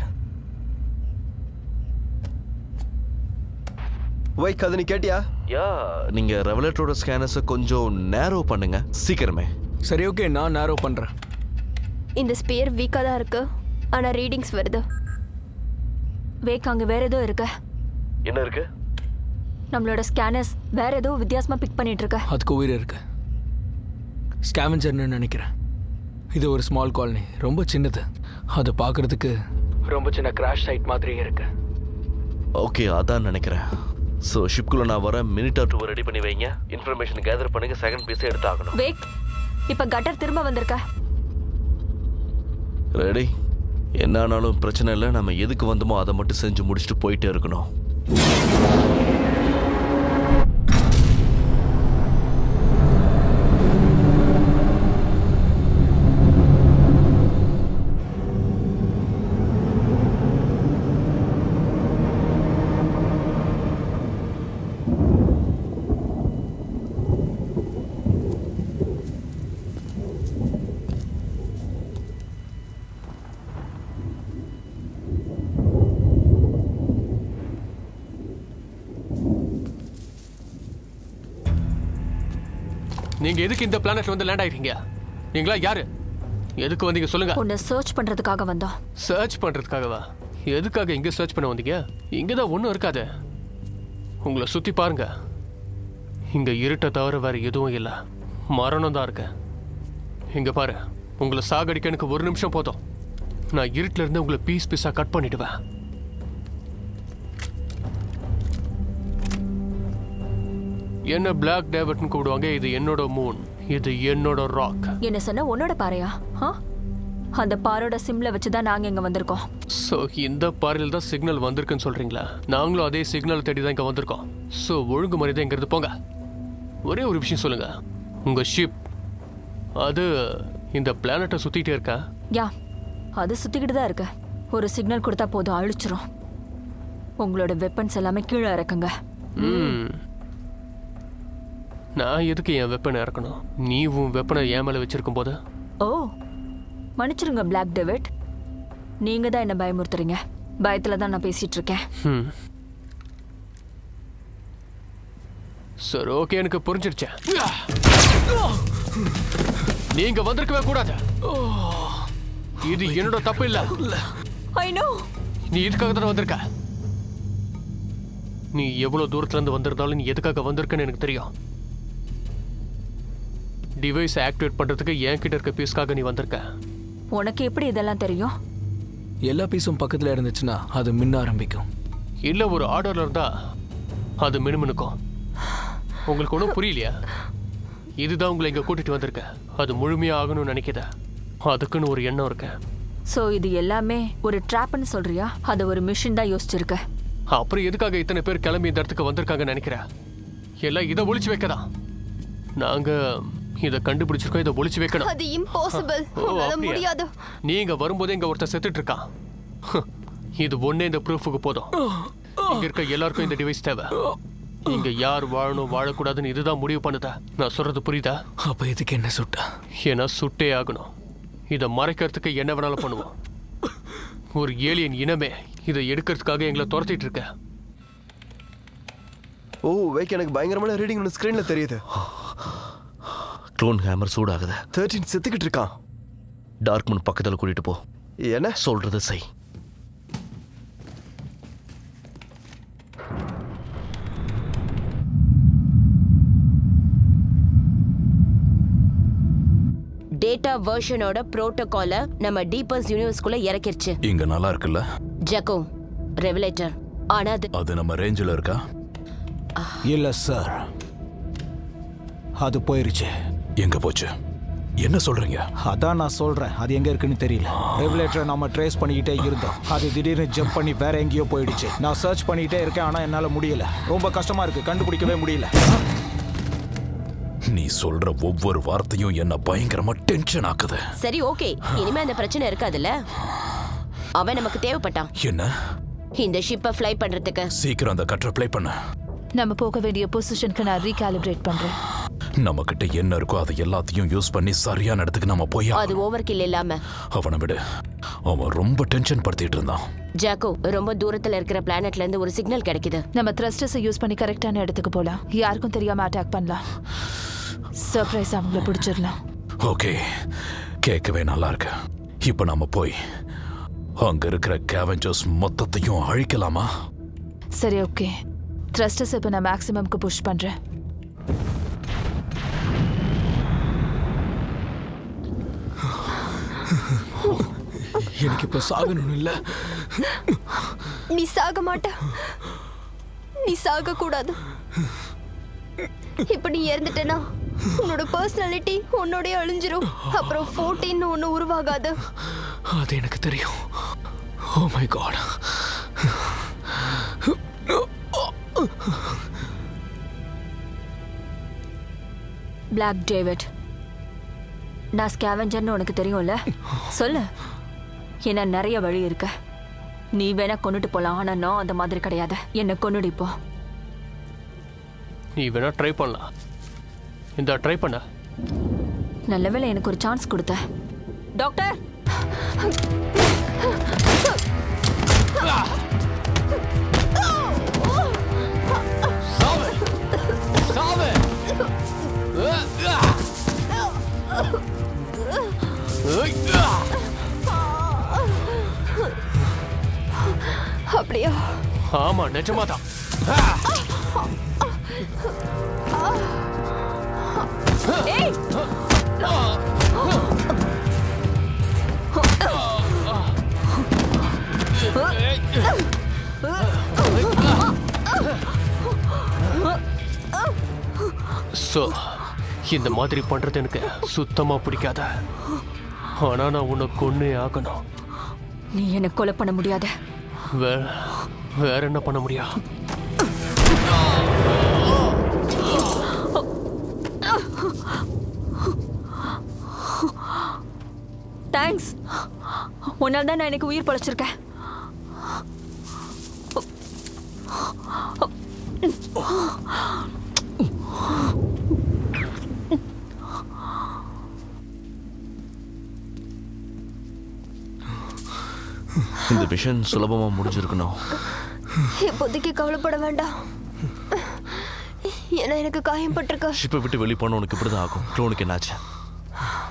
வைக் அது நீ கேட்டியா யா நீங்க ரெவலேட்டரோட ஸ்கேனர்ஸை கொஞ்சம் நேரோ பண்ணுங்க சீக்கிரமே சரி ஓகே நான் நேரோ பண்ணுறேன் இந்த ஸ்பியர் வீக்காக தான் இருக்கு ஆனால் ரீடிங்ஸ் வருது வேக் அங்க வேற ஏதோ இருக்க என்ன இருக்கு நம்மளோட ஸ்கேனர்ஸ் வேற ஏதோ வித்தியாசமா பிக் பண்ணிட்டு இருக்க அதுக்கு உயிர் இருக்கு ஸ்கேவஞ்சர்னு நினைக்கிறேன் இது ஒரு ஸ்மால் காலனி ரொம்ப சின்னது அது பார்க்கறதுக்கு ரொம்ப சின்ன கிராஷ் சைட் மாதிரியே இருக்கு ஓகே அதான் நினைக்கிறேன் ஸோ ஷிப்குள்ள நான் வரேன் மினிட் டூ ரெடி பண்ணி வைங்க இன்ஃபர்மேஷன் கேதர் பண்ணுங்க செகண்ட் பீஸை எடுத்தாகணும் வேக் இப்ப கட்டர் திரும்ப வந்திருக்க ரெடி என்ன ஆனாலும் பிரச்சனை இல்லை நம்ம எதுக்கு வந்தோமோ அதை மட்டும் செஞ்சு முடிச்சுட்டு போயிட்டே இருக்கணும் நீங்க எதுக்கு இந்த பிளானட்ல வந்து லேண்ட் ஆயிட்டீங்க நீங்களா யாரு எதுக்கு வந்தீங்க சொல்லுங்க உன்னை சர்ச் பண்றதுக்காக வந்தோம் சர்ச் பண்றதுக்காகவா எதுக்காக இங்க சர்ச் பண்ண வந்தீங்க இங்க தான் ஒன்றும் இருக்காது உங்களை சுத்தி பாருங்க இங்க இருட்டை தவிர வேற எதுவும் இல்லை மரணம் தான் இருக்கு இங்க பாரு உங்களை சாகடிக்க எனக்கு ஒரு நிமிஷம் போதும் நான் இருட்டுல இருந்து உங்களை பீஸ் பீஸா கட் பண்ணிடுவேன் என்ன பிளாக் டேவிட்னு கூப்பிடுவாங்க இது என்னோட மூன் இது என்னோட ராக் என்ன சொன்ன உன்னோட பாறையா ஆ? அந்த பாரோட சிம்ல வச்சு தான் நாங்க இங்க வந்திருக்கோம் ஸோ இந்த பாறையில் தான் சிக்னல் வந்திருக்குன்னு சொல்றீங்களா நாங்களும் அதே சிக்னல் தேடி தான் இங்கே வந்திருக்கோம் ஸோ ஒழுங்கு மரியாதை இங்கிறது போங்க ஒரே ஒரு விஷயம் சொல்லுங்க உங்க ஷிப் அது இந்த பிளானட்டை சுத்திட்டே இருக்கா யா அது சுத்திக்கிட்டு தான் இருக்கு ஒரு சிக்னல் கொடுத்தா போதும் அழிச்சிரும் உங்களோட வெப்பன்ஸ் எல்லாமே கீழே இறக்குங்க ம் நான் எதுக்கு என் வெப்பனை இறக்கணும் நீ உன் வெப்பனை என் மேலே வச்சிருக்கும் போது ஓ மன்னிச்சிருங்க பிளாக் டெவிட் நீங்க தான் என்ன பயமுறுத்துறீங்க பயத்துல தான் நான் பேசிட்டு இருக்கேன் ம் சரி ஓகே எனக்கு புரிஞ்சிருச்சேன் நீங்க வந்திருக்கவே கூடாது இது என்னோட தப்பு இல்ல ஐ நோ நீ இதுக்காக தானே வந்திருக்க நீ எவ்வளவு தூரத்துல இருந்து வந்திருந்தாலும் நீ எதுக்காக வந்திருக்கன்னு எனக்கு தெரியும் டிவைஸ் ஆக்டிவேட் பண்றதுக்கு என்கிட்ட இருக்க பீஸ்க்காக நீ வந்திருக்க உனக்கு எப்படி இதெல்லாம் தெரியும் எல்லா பீஸும் பக்கத்தில் இருந்துச்சுன்னா அது மின்ன ஆரம்பிக்கும் இல்ல ஒரு ஆர்டர்ல இருந்தா அது மினுமினுக்கும் உங்களுக்கு ஒன்றும் புரியலையா இதுதான் உங்களை இங்க கூட்டிட்டு வந்திருக்க அது முழுமையா ஆகணும்னு நினைக்கிற அதுக்குன்னு ஒரு எண்ணம் இருக்கு சோ இது எல்லாமே ஒரு ட்ராப்னு சொல்றியா அது ஒரு மிஷின் தான் யோசிச்சிருக்க அப்புறம் எதுக்காக இத்தனை பேர் கிளம்பி இந்த இடத்துக்கு வந்திருக்காங்கன்னு நினைக்கிறேன் எல்லாம் இதை ஒளிச்சு வைக்கதான் நாங்க இதை கண்டுபிடிச்சிருக்கோம் இதை ஒளிச்சு வைக்கணும் அது இம்பாசிபிள் ஓ, உன்னால அப்படியா? முடியாது நீங்க வரும்போதே இங்க ஒருத்தர் செத்துட்டு இருக்கான் ஹ், இது ஒண்ணே இந்த ப்ரூஃபுக்கு போதும் இங்க இருக்க எல்லாருக்கும் இந்த டிவைஸ் தேவை இங்க யார் வாழணும் வாழக்கூடாதுன்னு இதுதான் முடிவு பண்ணுதா நான் சொல்றது புரியுதா அப்போ இதுக்கு என்ன சுட்டா ஏன்னா சுட்டே ஆகணும் இதை மறைக்கிறதுக்கு என்ன வேணாலும் பண்ணுவோம் ஒரு ஏலியன் இனமே இதை எடுக்கிறதுக்காக எங்களை துரத்திட்டு இருக்க ஓ வைக் எனக்கு பயங்கரமான ரீடிங் ஒன்று ஸ்க்ரீனில் தெரியுது க்ளோன் ஹேமர் சூடாகுது தேர்ட்டின் செத்துக்கிட்டு இருக்கான் டார்க் மூன் பக்கத்தில் கூட்டிட்டு போ என்ன சொல்றது செய் டேட்டா வெர்ஷனோட புரோட்டோகாலை நம்ம டீப்பர்ஸ் யூனிவர்ஸ்குள்ள இறக்கிருச்சு இங்க நல்லா இருக்குல்ல ஜக்கோ ரெகுலேட்டர் ஆனா அது அது நம்ம ரேஞ்சில் இருக்கா இல்ல சார் அது போயிருச்சு எங்க போச்சு என்ன சொல்றீங்க அதான் நான் சொல்றேன் அது எங்க இருக்குன்னு தெரியல ரெகுலேட்டரை நம்ம ட்ரேஸ் பண்ணிக்கிட்டே இருந்தோம் அது திடீர்னு ஜம்ப் பண்ணி வேற எங்கேயோ போயிடுச்சு நான் சர்ச் பண்ணிக்கிட்டே இருக்கேன் ஆனா என்னால முடியல ரொம்ப கஷ்டமா இருக்கு கண்டுபிடிக்கவே முடியல நீ சொல்ற ஒவ்வொரு வார்த்தையும் என்ன பயங்கரமா டென்ஷன் ஆக்குது சரி ஓகே இனிமே அந்த பிரச்சனை இருக்காதுல்ல அவன் நமக்கு தேவைப்பட்டான் என்ன இந்த ஷிப்பை ஃப்ளை பண்றதுக்கு சீக்கிரம் அந்த கற்றை ப்ளே பண்ண நம்ம போக வேண்டிய பொசிஷனுக்கு நான் ரீகாலிபிரேட் பண்றேன் நம்ம கிட்ட என்ன இருக்கோ அதை எல்லாத்தையும் யூஸ் பண்ணி சரியான இடத்துக்கு நம்ம போய் அது ஓவர் கில் இல்லாம அவனை விடு அவன் ரொம்ப டென்ஷன் படுத்திட்டு இருந்தான் ஜாக்கோ ரொம்ப தூரத்துல இருக்கிற பிளானட்ல இருந்து ஒரு சிக்னல் கிடைக்குது நம்ம த்ரஸ்டர்ஸை யூஸ் பண்ணி கரெக்டான இடத்துக்கு போலாம் யாருக்கும் தெரியாம அட்டாக் பண்ணலாம் சர்ப்ரைஸ் அவங்கள பிடிச்சிடலாம் ஓகே கேட்கவே நல்லா இருக்கு இப்போ நாம போய் அங்க இருக்கிற கேவஞ்சர்ஸ் மொத்தத்தையும் அழிக்கலாமா சரி ஓகே த்ரஸ்டர்ஸ் இப்போ நான் மேக்ஸிமம்க்கு புஷ் பண்றேன் எனக்கு இப்போ சாகணும்னு இல்லை நீ சாக மாட்ட நீ சாக கூடாது இப்ப நீ இறந்துட்டேனா உன்னோட பர்சனாலிட்டி உன்னோடய அழிஞ்சிரும் அப்புறம் ஃபோர்டீன் ஒன்று உருவாகாது அது எனக்கு தெரியும் oh my god black David நான் ஸ்கேவெஞ்சர்னு உனக்கு தெரியும்ல சொல்லு என்ன நிறைய வழி இருக்கு நீ வேணா கொண்டுட்டு போலாம் ஆனா நான் அந்த மாதிரி கிடையாது என்னை கொண்டுடு இப்போ நீ வேணா ட்ரை பண்ணலாம் இந்த ட்ரை பண்ண நல்ல வேளை எனக்கு ஒரு சான்ஸ் கொடுத்த டாக்டர் அப்படியா ஆமா நிஜமாதான் ஏய் ஸோ இந்த மாதிரி பண்றது எனக்கு சுத்தமா பிடிக்காத ஆனா நான் உன்னை கொன்னே ஆகணும் நீ என்னை கொலை பண்ண முடியாது வேற வேற என்ன பண்ண முடியும் தேங்க்ஸ் உன்னால தான் நான் எனக்கு உயிர் பழைச்சிருக்கேன் இந்த விஷன் சுலபமா முடிஞ்சிருக்கணும் இப்போதைக்கு கவலைப்பட வேண்டாம் ஏன்னா எனக்கு காயம் பட்டிருக்க ஷிப்பை விட்டு வெளியே போன உனக்கு இப்படிதான் ஆகும் க்ளோனுக்கு என்னாச்சு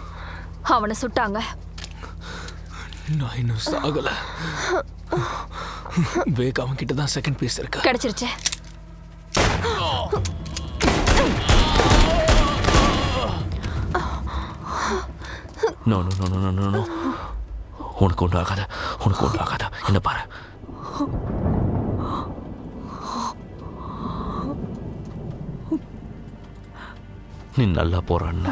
அவனை சுட்டாங்க நான் இன்னும் சாகலை வேக் அவன் கிட்ட தான் செகண்ட் பீஸ் இருக்கு கிடைச்சிருச்சு no no no no no no உனக்கு ஒன்றும் ஆகாத உனக்கு ஒன்றும் ஆகாத என்ன பாரு நீ நல்லா போறான்னு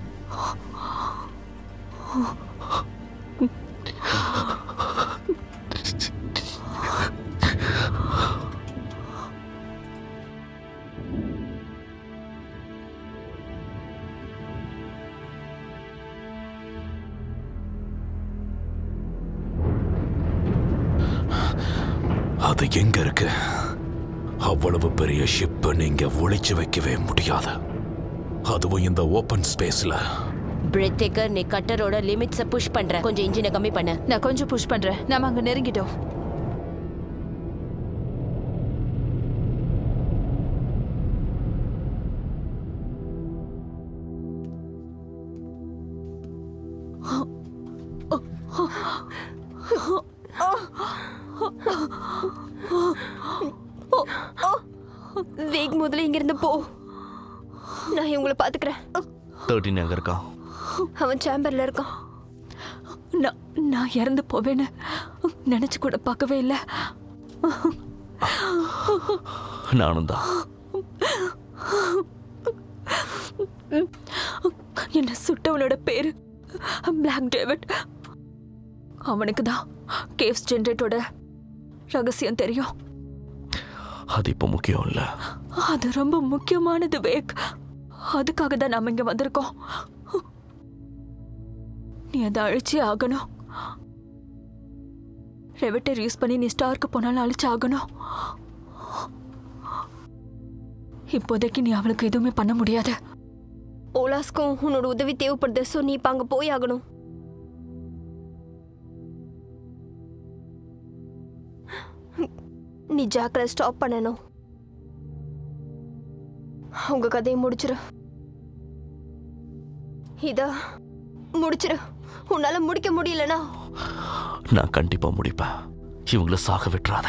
அது எங்க இருக்கு அவ்வளவு பெரிய ஷிப் நீங்க ஒளிச்சு வைக்கவே முடியாது அதுவும் இந்த ஓபன் ஸ்பேஸ்ல பிரெட் டேக்கர் நீ கட்டரோட லிமிட்ஸை புஷ் பண்ற கொஞ்சம் இன்ஜினை கம்மி பண்ண நான் கொஞ்சம் புஷ் பண்றேன் நாம அங்க நெருங்கிட்டோம் வேக் முதல்ல இங்கிருந்து போ நான் இவங்கள பாத்துக்கிறேன் தேர்ட்டின் எங்க இருக்கான் அவன் சேம்பர்ல இருக்கான் நான் நான் இறந்து போவேன்னு நினைச்சு கூட பார்க்கவே இல்லை நானும் தான் என்ன சுட்டவனோட பேரு பிளாக் டேவிட் அவனுக்கு தான் கேவ்ஸ் ஜென்ரேட்டோட ரகசியம் தெரியும் அது இப்போ முக்கியம் இல்லை அது ரொம்ப முக்கியமானது வேக் அதுக்காக தான் நாம இங்க வந்திருக்கோம் நீ அதை அழிச்சே ஆகணும் ரெவட்டர் யூஸ் பண்ணி நீ ஸ்டார்க்கு போனாலும் அழிச்சு ஆகணும் இப்போதைக்கு நீ அவளுக்கு எதுவுமே பண்ண முடியாது ஓலாஸ்க்கும் உன்னோட உதவி தேவைப்படுது ஸோ நீ இப்போ அங்கே போய் ஆகணும் நீ ஜாக்கிர ஸ்டாப் பண்ணணும் உங்க கதையை முடிச்சிரு இதா முடிச்சிரு உன்னால முடிக்க முடியலனா நான் கண்டிப்பா முடிப்பேன் இவங்கள சாக விட்டுறாத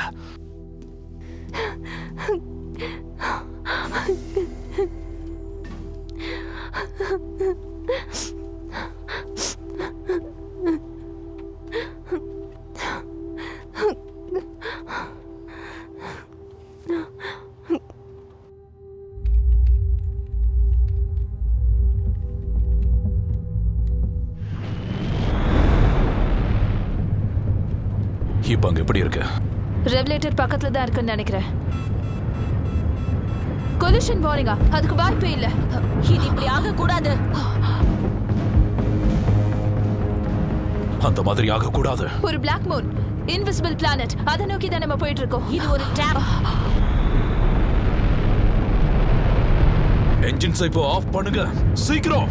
இப்ப அங்க எப்படி இருக்கு ரெகுலேட்டர் பக்கத்துல தான் இருக்குன்னு நினைக்கிறேன் கொலிஷன் வார்னிங்கா அதுக்கு வாய்ப்பே இல்ல இது இப்படி ஆக கூடாது அந்த மாதிரி ஆக கூடாது ஒரு பிளாக் மூன் இன்விசிபிள் பிளானட் அதை நோக்கி தான் நம்ம போயிட்டு இருக்கோம் இது ஒரு ட்ராப் என்ஜின்ஸை இப்போ ஆஃப் பண்ணுங்க சீக்கிரம்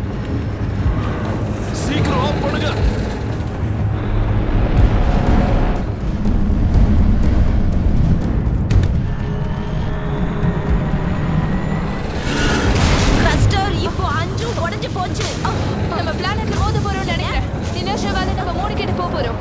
சீக்கிரம் ஆஃப் பண்ணுங்க க்ரஸ்டர் இப்போ அஞ்சும் உடைஞ்சு போச்சு நம்ம பிளானட்ல மோத போறோம்னு நினைக்கிறேன் இனர்ஷியாவால நம்ம மூணு கிட்ட போக போறோம்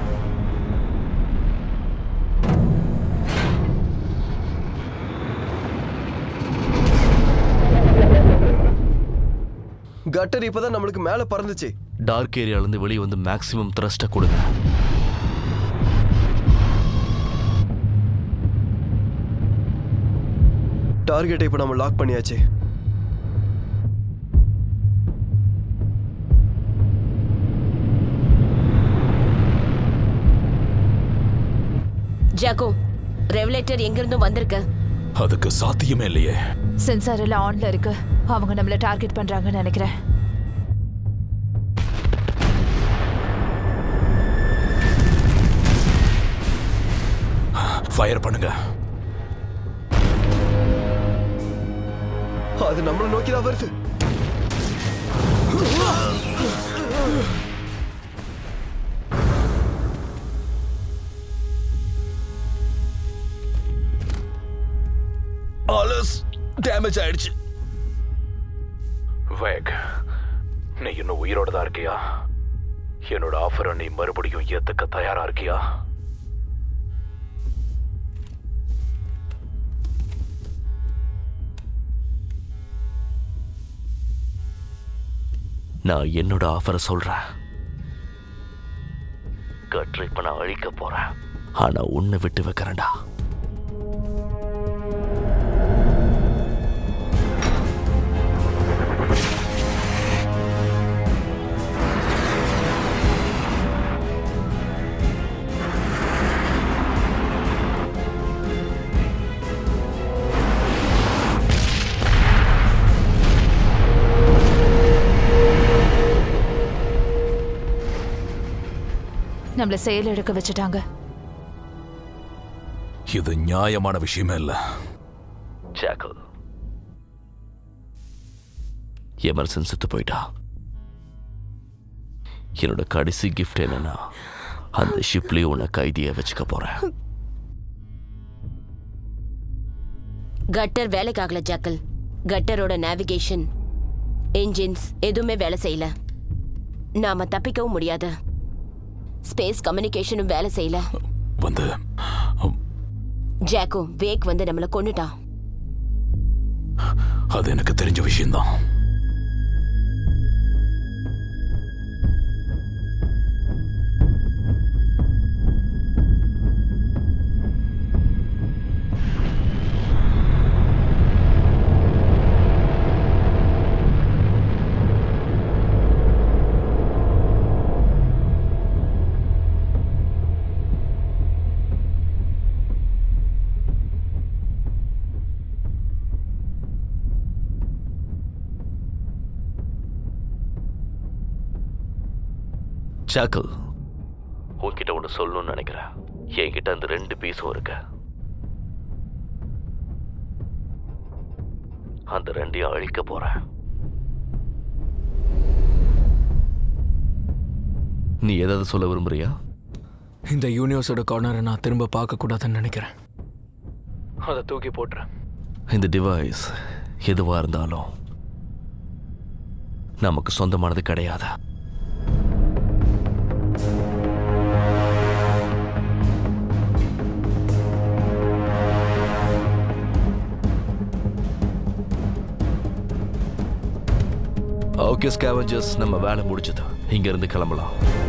கட்டர் இப்பதான் நம்மளுக்கு மேல பறந்துச்சு டார்க் ஏரியாலேருந்து வெளியே வந்து மேக்ஸிமம் த்ரஸ்ட்டை கொடுங்க டார்கெட்டை இப்போ நம்ம லாக் பண்ணியாச்சு ஜாக்கோ ரெகுலேட்டர் எங்க இருந்தும் வந்திருக்கு அதுக்கு சாத்தியமே இல்லையே சென்சார் எல்லாம் ஆன்ல இருக்கு அவங்க நம்மள டார்கெட் பண்றாங்கன்னு நினைக்கிறேன் ஃபயர் பண்ணுங்க அது நம்மளை நோக்கி தான் வருது ஆலஸ் டேமேஜ் ஆயிடுச்சு வேக் நீ இன்னும் உயிரோட தான் இருக்கியா என்னோட ஆஃபரை நீ மறுபடியும் ஏத்துக்க தயாரா இருக்கியா நான் என்னோட ஆஃபரை சொல்றேன் கற்றை இப்ப நான் அழிக்க போறேன் ஆனா உன்னை விட்டு வைக்கிறேன்டா நம்மள செயல் எடுக்க வச்சுட்டாங்க இது நியாயமான விஷயமே இல்ல ஜாக்கல் எமர்சன் செத்து போயிட்டா என்னோட கடைசி கிஃப்ட் என்னன்னா அந்த ஷிப்லயே உன்னை கைதியை வச்சுக்க போறேன் கட்டர் வேலைக்காகல ஜாக்கல் கட்டரோட நேவிகேஷன் என்ஜின்ஸ் எதுவுமே வேலை செய்யல நாம தப்பிக்கவும் முடியாது ஸ்பேஸ் கம்யூனிகேஷனும் வேலை செய்யல வந்து ஜாக்கோ வேக் வந்து நம்மள கொன்னுட்டான் அது எனக்கு தெரிஞ்ச விஷயம்தான் ஜாக்கல் உன்கிட்ட ஒன்று சொல்லணும்னு நினைக்கிறேன் என்கிட்ட அந்த ரெண்டு பீஸும் இருக்கு அந்த ரெண்டையும் அழிக்க போறேன் நீ ஏதாவது சொல்ல விரும்புறியா இந்த யூனிவர்ஸோட கார்னரை நான் திரும்ப பார்க்கக்கூடாதுன்னு நினைக்கிறேன் அதை தூக்கி போட்டுறேன் இந்த டிவைஸ் எதுவா இருந்தாலும் நமக்கு சொந்தமானது கிடையாது ஓகே ஸ்கேவஞ்சர்ஸ் நம்ம வேலை முடிச்சது இங்க இருந்து கிளம்பலாம்